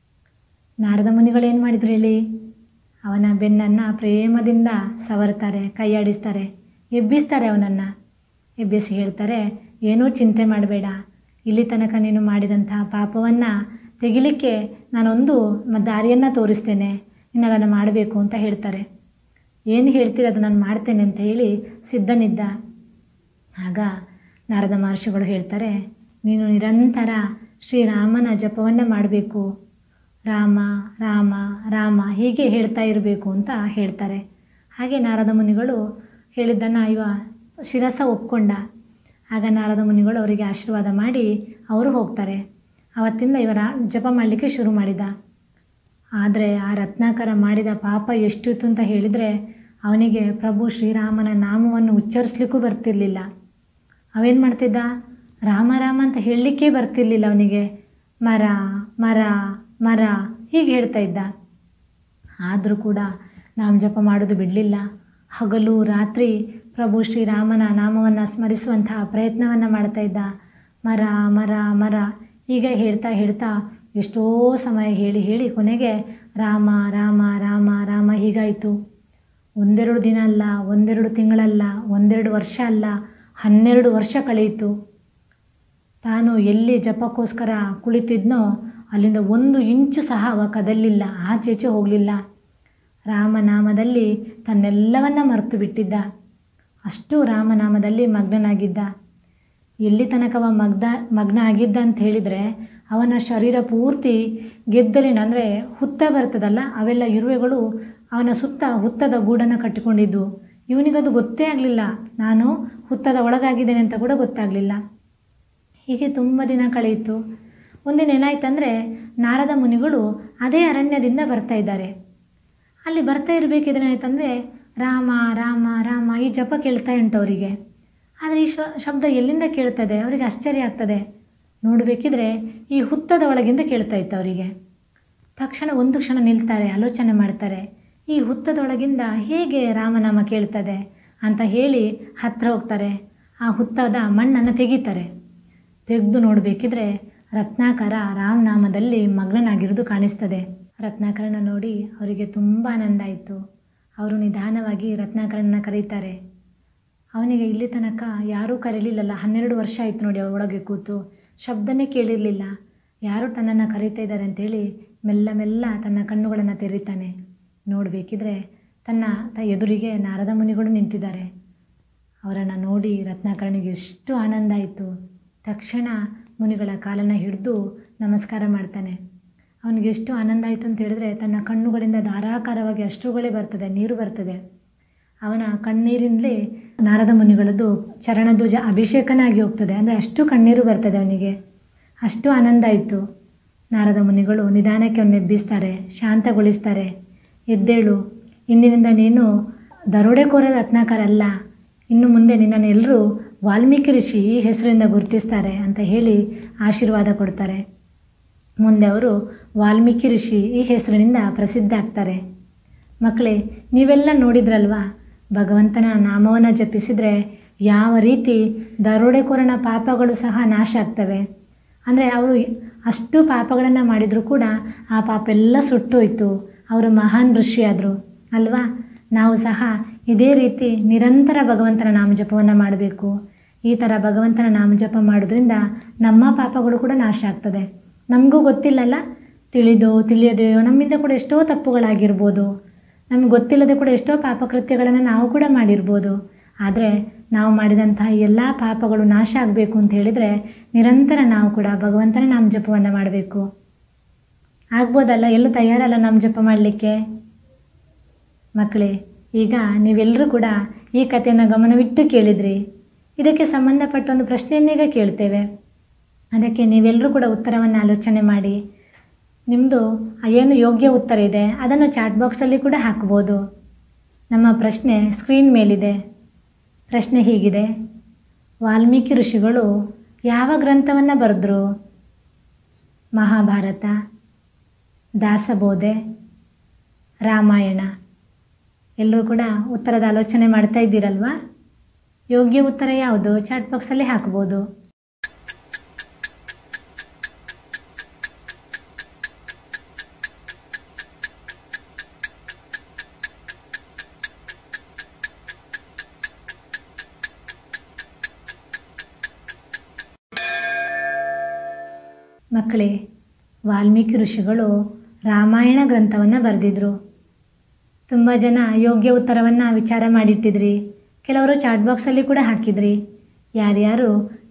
ನಾರದ ಮುನಿಗಳು ಏನು ಮಾಡಿದ್ರು ಹೇಳಿ ಅವನ ಬೆನ್ನನ್ನು ಪ್ರೇಮದಿಂದ ಸವರ್ತಾರೆ ಕೈಯಾಡಿಸ್ತಾರೆ ಎಬ್ಬಿಸ್ತಾರೆ ಅವನನ್ನು ಎಬ್ಬಿಸಿ ಹೇಳ್ತಾರೆ ಏನೂ ಚಿಂತೆ ಮಾಡಬೇಡ ಇಲ್ಲಿ ತನಕ ನೀನು ಮಾಡಿದಂತಹ ಪಾಪವನ್ನು ತೆಗಿಲಿಕ್ಕೆ ನಾನೊಂದು ಮ- ದಾರಿಯನ್ನು ತೋರಿಸ್ತೇನೆ ನೀನು ಅದನ್ನು ಮಾಡಬೇಕು ಅಂತ ಹೇಳ್ತಾರೆ ಏನು ಹೇಳ್ತೀರ ಅದು ನಾನು ಮಾಡ್ತೇನೆ ಅಂತ ಹೇಳಿ ಸಿದ್ಧನಿದ್ದ ಆಗ ನಾರದ ಮಹರ್ಷಿಗಳು ಹೇಳ್ತಾರೆ ನೀನು ನಿರಂತರ ಶ್ರೀರಾಮನ ಜಪವನ್ನು ಮಾಡಬೇಕು ರಾಮ ರಾಮ ರಾಮ ಹೀಗೆ ಹೇಳ್ತಾ ಇರಬೇಕು ಅಂತ ಹೇಳ್ತಾರೆ ಹಾಗೆ ನಾರದ ಮುನಿಗಳು ಹೇಳಿದ್ದನ್ನು ಇವ ಶಿರಸ ಒಪ್ಕೊಂಡ ಆಗ ನಾರದ ಮುನಿಗಳು ಅವರಿಗೆ ಆಶೀರ್ವಾದ ಮಾಡಿ ಅವರು ಹೋಗ್ತಾರೆ ಅವತ್ತಿಂದ ಇವರ ಜಪ ಮಾಡಲಿಕ್ಕೆ ಶುರು ಮಾಡಿದ ಆದರೆ ಆ ರತ್ನಾಕರ ಮಾಡಿದ ಪಾಪ ಎಷ್ಟಿತ್ತು ಅಂತ ಹೇಳಿದರೆ ಅವನಿಗೆ ಪ್ರಭು ಶ್ರೀರಾಮನ ನಾಮವನ್ನು ಉಚ್ಚರಿಸ್ಲಿಕ್ಕೂ ಬರ್ತಿರ್ಲಿಲ್ಲ ಅವೇನು ಮಾಡ್ತಿದ್ದ ರಾಮ ರಾಮ ಅಂತ ಹೇಳಲಿಕ್ಕೇ ಬರ್ತಿರ್ಲಿಲ್ಲ ಅವನಿಗೆ ಮರ ಮರ ಮರ ಹೀಗೆ ಹೇಳ್ತಾ ಇದ್ದ ಆದರೂ ಕೂಡ ನಾಮ ಜಪ ಮಾಡೋದು ಬಿಡಲಿಲ್ಲ ಹಗಲು ರಾತ್ರಿ ಪ್ರಭು ಶ್ರೀರಾಮನ ನಾಮವನ್ನು ಸ್ಮರಿಸುವಂತಹ ಪ್ರಯತ್ನವನ್ನು ಮಾಡ್ತಾ ಇದ್ದ ಮರ ಮರ ಮರ ಹೀಗೆ ಹೇಳ್ತಾ ಹೇಳ್ತಾ ಎಷ್ಟೋ ಸಮಯ ಹೇಳಿ ಹೇಳಿ ಕೊನೆಗೆ ರಾಮ ರಾಮ ರಾಮ ರಾಮ ಹೀಗಾಯಿತು ಒಂದೆರಡು ದಿನ ಅಲ್ಲ ಒಂದೆರಡು ತಿಂಗಳಲ್ಲ ಒಂದೆರಡು ವರ್ಷ ಅಲ್ಲ ಹನ್ನೆರಡು ವರ್ಷ ಕಳೆಯಿತು ತಾನು ಎಲ್ಲಿ ಜಪಕ್ಕೋಸ್ಕರ ಕುಳಿತಿದ್ನೋ ಅಲ್ಲಿಂದ ಒಂದು ಇಂಚು ಸಹ ಅವ ಕದಲಿಲ್ಲ ಆಚೆಚೆ ಹೋಗಲಿಲ್ಲ ರಾಮನಾಮದಲ್ಲಿ ತನ್ನೆಲ್ಲವನ್ನ ಮರೆತು ಬಿಟ್ಟಿದ್ದ ಅಷ್ಟು ರಾಮನಾಮದಲ್ಲಿ ಮಗ್ನನಾಗಿದ್ದ ಎಲ್ಲಿ ತನಕವ ಮಗ್ನ ಮಗ್ನ ಆಗಿದ್ದ ಅಂತ ಹೇಳಿದರೆ ಅವನ ಶರೀರ ಪೂರ್ತಿ ಗೆದ್ದಲಿನ ಅಂದರೆ ಹುತ್ತ ಬರ್ತದಲ್ಲ ಅವೆಲ್ಲ ಇರುವೆಗಳು ಅವನ ಸುತ್ತ ಹುತ್ತದ ಗೂಡನ್ನು ಕಟ್ಟಿಕೊಂಡಿದ್ದು ಇವನಿಗದು ಗೊತ್ತೇ ಆಗಲಿಲ್ಲ ನಾನು ಹುತ್ತದ ಒಳಗಾಗಿದ್ದೇನೆ ಅಂತ ಕೂಡ ಗೊತ್ತಾಗಲಿಲ್ಲ ಹೀಗೆ ತುಂಬ ದಿನ ಕಳೆಯಿತು ಒಂದಿನ ಏನಾಯ್ತಂದರೆ ನಾರದ ಮುನಿಗಳು ಅದೇ ಅರಣ್ಯದಿಂದ ಬರ್ತಾ ಇದ್ದಾರೆ ಅಲ್ಲಿ ಬರ್ತಾ ಇರಬೇಕಿದ್ರೆ ಏನಾಯ್ತಂದರೆ ರಾಮ ರಾಮ ರಾಮ ಈ ಜಪ ಕೇಳ್ತಾ ಉಂಟು ಅವರಿಗೆ ಆದರೆ ಈ ಶ ಶಬ್ದ ಎಲ್ಲಿಂದ ಕೇಳ್ತದೆ ಅವರಿಗೆ ಆಶ್ಚರ್ಯ ಆಗ್ತದೆ ನೋಡಬೇಕಿದ್ರೆ ಈ ಹುತ್ತದ ಒಳಗಿಂದ ಕೇಳ್ತಾ ಇತ್ತು ಅವರಿಗೆ ತಕ್ಷಣ ಒಂದು ಕ್ಷಣ ನಿಲ್ತಾರೆ ಆಲೋಚನೆ ಮಾಡ್ತಾರೆ ಈ ಹುತ್ತದ ಒಳಗಿಂದ ಹೇಗೆ ರಾಮನಾಮ ಕೇಳ್ತದೆ ಅಂತ ಹೇಳಿ ಹತ್ತಿರ ಹೋಗ್ತಾರೆ ಆ ಹುತ್ತದ ಮಣ್ಣನ್ನು ತೆಗಿತಾರೆ ತೆಗೆದು ನೋಡಬೇಕಿದ್ರೆ ರತ್ನಾಕರ ರಾಮನಾಮದಲ್ಲಿ ಮಗ್ನನಾಗಿರೋದು ಕಾಣಿಸ್ತದೆ ರತ್ನಾಕರನ ನೋಡಿ ಅವರಿಗೆ ತುಂಬ ಆನಂದ ಆಯಿತು ಅವರು ನಿಧಾನವಾಗಿ ರತ್ನಾಕರನ್ನ ಕರೀತಾರೆ ಅವನಿಗೆ ಇಲ್ಲಿ ತನಕ ಯಾರೂ ಕರೀಲಿಲ್ಲಲ್ಲ ಹನ್ನೆರಡು ವರ್ಷ ಆಯಿತು ನೋಡಿ ಅವ್ರ ಒಳಗೆ ಕೂತು ಶಬ್ದನೇ ಕೇಳಿರಲಿಲ್ಲ ಯಾರು ತನ್ನನ್ನು ಕರೀತಾ ಇದ್ದಾರೆ ಅಂತೇಳಿ ಮೆಲ್ಲ ಮೆಲ್ಲ ತನ್ನ ಕಣ್ಣುಗಳನ್ನು ತೆರೀತಾನೆ ನೋಡಬೇಕಿದ್ರೆ ತನ್ನ ತ ಎದುರಿಗೆ ನಾರದ ಮುನಿಗಳು ನಿಂತಿದ್ದಾರೆ ಅವರನ್ನು ನೋಡಿ ರತ್ನಾಕರನಿಗೆ ಎಷ್ಟು ಆನಂದ ಆಯಿತು ತಕ್ಷಣ ಮುನಿಗಳ ಕಾಲನ್ನು ಹಿಡಿದು ನಮಸ್ಕಾರ ಮಾಡ್ತಾನೆ ಅವನಿಗೆ ಎಷ್ಟು ಆನಂದ ಆಯಿತು ಅಂತ ಹೇಳಿದ್ರೆ ತನ್ನ ಕಣ್ಣುಗಳಿಂದ ಧಾರಾಕಾರವಾಗಿ ಅಶ್ರುಗಳೇ ಬರ್ತದೆ ನೀರು ಬರ್ತದೆ ಅವನ ಕಣ್ಣೀರಿನಲ್ಲೇ ನಾರದ ಮುನಿಗಳದ್ದು ಚರಣಧ್ವಜ ಅಭಿಷೇಕನಾಗಿ ಹೋಗ್ತದೆ ಅಂದರೆ ಅಷ್ಟು ಕಣ್ಣೀರು ಬರ್ತದೆ ಅವನಿಗೆ ಅಷ್ಟು ಆನಂದ ಆಯಿತು ನಾರದ ಮುನಿಗಳು ನಿಧಾನಕ್ಕೆ ಅವನ್ನ ಎಬ್ಬಿಸ್ತಾರೆ ಶಾಂತಗೊಳಿಸ್ತಾರೆ ಎದ್ದೇಳು ಇಂದಿನಿಂದ ನೀನು ದರೋಡೆಕೋರ ರತ್ನಾಕರ ಅಲ್ಲ ಇನ್ನು ಮುಂದೆ ನಿನ್ನನ್ನು ಎಲ್ಲರೂ ವಾಲ್ಮೀಕಿ ಋಷಿ ಈ ಹೆಸರಿಂದ ಗುರುತಿಸ್ತಾರೆ ಅಂತ ಹೇಳಿ ಆಶೀರ್ವಾದ ಕೊಡ್ತಾರೆ ಮುಂದೆ ಅವರು ವಾಲ್ಮೀಕಿ ಋಷಿ ಈ ಹೆಸರಿನಿಂದ ಪ್ರಸಿದ್ಧ ಆಗ್ತಾರೆ ಮಕ್ಕಳೇ ನೀವೆಲ್ಲ ನೋಡಿದ್ರಲ್ವಾ ಭಗವಂತನ ನಾಮವನ್ನು ಜಪಿಸಿದರೆ ಯಾವ ರೀತಿ ದರೋಡೆಕೋರನ ಪಾಪಗಳು ಸಹ ನಾಶ ಆಗ್ತವೆ ಅಂದರೆ ಅವರು ಅಷ್ಟು ಪಾಪಗಳನ್ನು ಮಾಡಿದರೂ ಕೂಡ ಆ ಪಾಪ ಎಲ್ಲ ಸುಟ್ಟೋಯ್ತು ಅವರು ಮಹಾನ್ ಋಷಿಯಾದರು ಅಲ್ವಾ ನಾವು ಸಹ ಇದೇ ರೀತಿ ನಿರಂತರ ಭಗವಂತನ ನಾಮಜಪವನ್ನು ಮಾಡಬೇಕು ಈ ಥರ ಭಗವಂತನ ನಾಮಜಪ ಮಾಡೋದ್ರಿಂದ ನಮ್ಮ ಪಾಪಗಳು ಕೂಡ ನಾಶ ಆಗ್ತದೆ ನಮಗೂ ಗೊತ್ತಿಲ್ಲಲ್ಲ ತಿಳಿದೋ ತಿಳಿಯದೆಯೋ ನಮ್ಮಿಂದ ಕೂಡ ಎಷ್ಟೋ ತಪ್ಪುಗಳಾಗಿರ್ಬೋದು ನಮ್ಗೆ ಗೊತ್ತಿಲ್ಲದೆ ಕೂಡ ಎಷ್ಟೋ ಪಾಪಕೃತ್ಯಗಳನ್ನು ನಾವು ಕೂಡ ಮಾಡಿರ್ಬೋದು ಆದರೆ ನಾವು ಮಾಡಿದಂತಹ ಎಲ್ಲ ಪಾಪಗಳು ನಾಶ ಆಗಬೇಕು ಅಂತ ಹೇಳಿದರೆ ನಿರಂತರ ನಾವು ಕೂಡ ಭಗವಂತನ ನಾಮ ಜಪವನ್ನು ಮಾಡಬೇಕು ಆಗ್ಬೋದಲ್ಲ ಎಲ್ಲೂ ತಯಾರಲ್ಲ ನಾಮ ಜಪ ಮಾಡಲಿಕ್ಕೆ ಮಕ್ಕಳೇ ಈಗ ನೀವೆಲ್ಲರೂ ಕೂಡ ಈ ಕಥೆಯನ್ನು ಗಮನವಿಟ್ಟು ಕೇಳಿದ್ರಿ ಇದಕ್ಕೆ ಸಂಬಂಧಪಟ್ಟ ಒಂದು ಪ್ರಶ್ನೆಯನ್ನೀಗ ಕೇಳ್ತೇವೆ ಅದಕ್ಕೆ ನೀವೆಲ್ಲರೂ ಕೂಡ ಉತ್ತರವನ್ನು ಆಲೋಚನೆ ಮಾಡಿ ನಿಮ್ಮದು ಏನು ಯೋಗ್ಯ ಉತ್ತರ ಇದೆ ಅದನ್ನು ಚಾಟ್ ಬಾಕ್ಸಲ್ಲಿ ಕೂಡ ಹಾಕ್ಬೋದು ನಮ್ಮ ಪ್ರಶ್ನೆ ಸ್ಕ್ರೀನ್ ಮೇಲಿದೆ ಪ್ರಶ್ನೆ ಹೀಗಿದೆ ವಾಲ್ಮೀಕಿ ಋಷಿಗಳು ಯಾವ ಗ್ರಂಥವನ್ನು ಬರೆದ್ರು ಮಹಾಭಾರತ ದಾಸಬೋಧೆ ರಾಮಾಯಣ ಎಲ್ಲರೂ ಕೂಡ ಉತ್ತರದ ಆಲೋಚನೆ ಮಾಡ್ತಾ ಇದ್ದೀರಲ್ವಾ ಯೋಗ್ಯ ಉತ್ತರ ಯಾವುದು ಚಾಟ್ ಬಾಕ್ಸಲ್ಲಿ ಹಾಕ್ಬೋದು ಮಕ್ಕಳೇ ವಾಲ್ಮೀಕಿ ಋಷಿಗಳು ರಾಮಾಯಣ ಗ್ರಂಥವನ್ನು ಬರೆದಿದ್ರು ತುಂಬ ಜನ ಯೋಗ್ಯ ಉತ್ತರವನ್ನು ವಿಚಾರ ಮಾಡಿಟ್ಟಿದ್ರಿ ಕೆಲವರು ಚಾಟ್ ಬಾಕ್ಸಲ್ಲಿ ಕೂಡ ಹಾಕಿದ್ರಿ ಯಾರ್ಯಾರು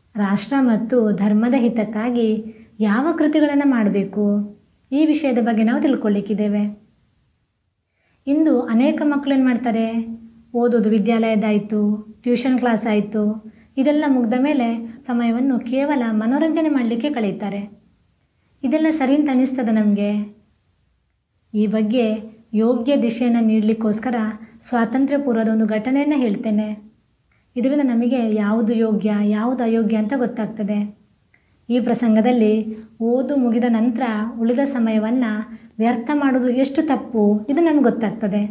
ರಾಷ್ಟ್ರ ಮತ್ತು ಧರ್ಮದ ಹಿತಕ್ಕಾಗಿ ಯಾವ ಕೃತಿಗಳನ್ನು ಮಾಡಬೇಕು ಈ ವಿಷಯದ ಬಗ್ಗೆ ನಾವು ತಿಳ್ಕೊಳ್ಳಿಕ್ಕಿದ್ದೇವೆ ಇಂದು ಅನೇಕ ಮಕ್ಕಳು ಏನು ಮಾಡ್ತಾರೆ ಓದೋದು ವಿದ್ಯಾಲಯದಾಯಿತು ಟ್ಯೂಷನ್ ಕ್ಲಾಸ್ ಆಯಿತು ಇದೆಲ್ಲ ಮುಗ್ದ ಮೇಲೆ ಸಮಯವನ್ನು ಕೇವಲ ಮನೋರಂಜನೆ ಮಾಡಲಿಕ್ಕೆ ಕಳೀತಾರೆ ಇದೆಲ್ಲ ಸರಿ ಅಂತ ಅನ್ನಿಸ್ತದೆ ನಮಗೆ ಈ ಬಗ್ಗೆ ಯೋಗ್ಯ ದಿಶೆಯನ್ನು ನೀಡಲಿಕ್ಕೋಸ್ಕರ ಸ್ವಾತಂತ್ರ್ಯ ಪೂರ್ವದ ಒಂದು ಘಟನೆಯನ್ನು ಹೇಳ್ತೇನೆ ಇದರಿಂದ ನಮಗೆ ಯಾವುದು ಯೋಗ್ಯ ಯಾವುದು ಅಯೋಗ್ಯ ಅಂತ ಗೊತ್ತಾಗ್ತದೆ ಈ ಪ್ರಸಂಗದಲ್ಲಿ ಓದು ಮುಗಿದ ನಂತರ ಉಳಿದ ಸಮಯವನ್ನು ವ್ಯರ್ಥ ಮಾಡೋದು ಎಷ್ಟು ತಪ್ಪು ಇದು ನಮಗೆ ಗೊತ್ತಾಗ್ತದೆ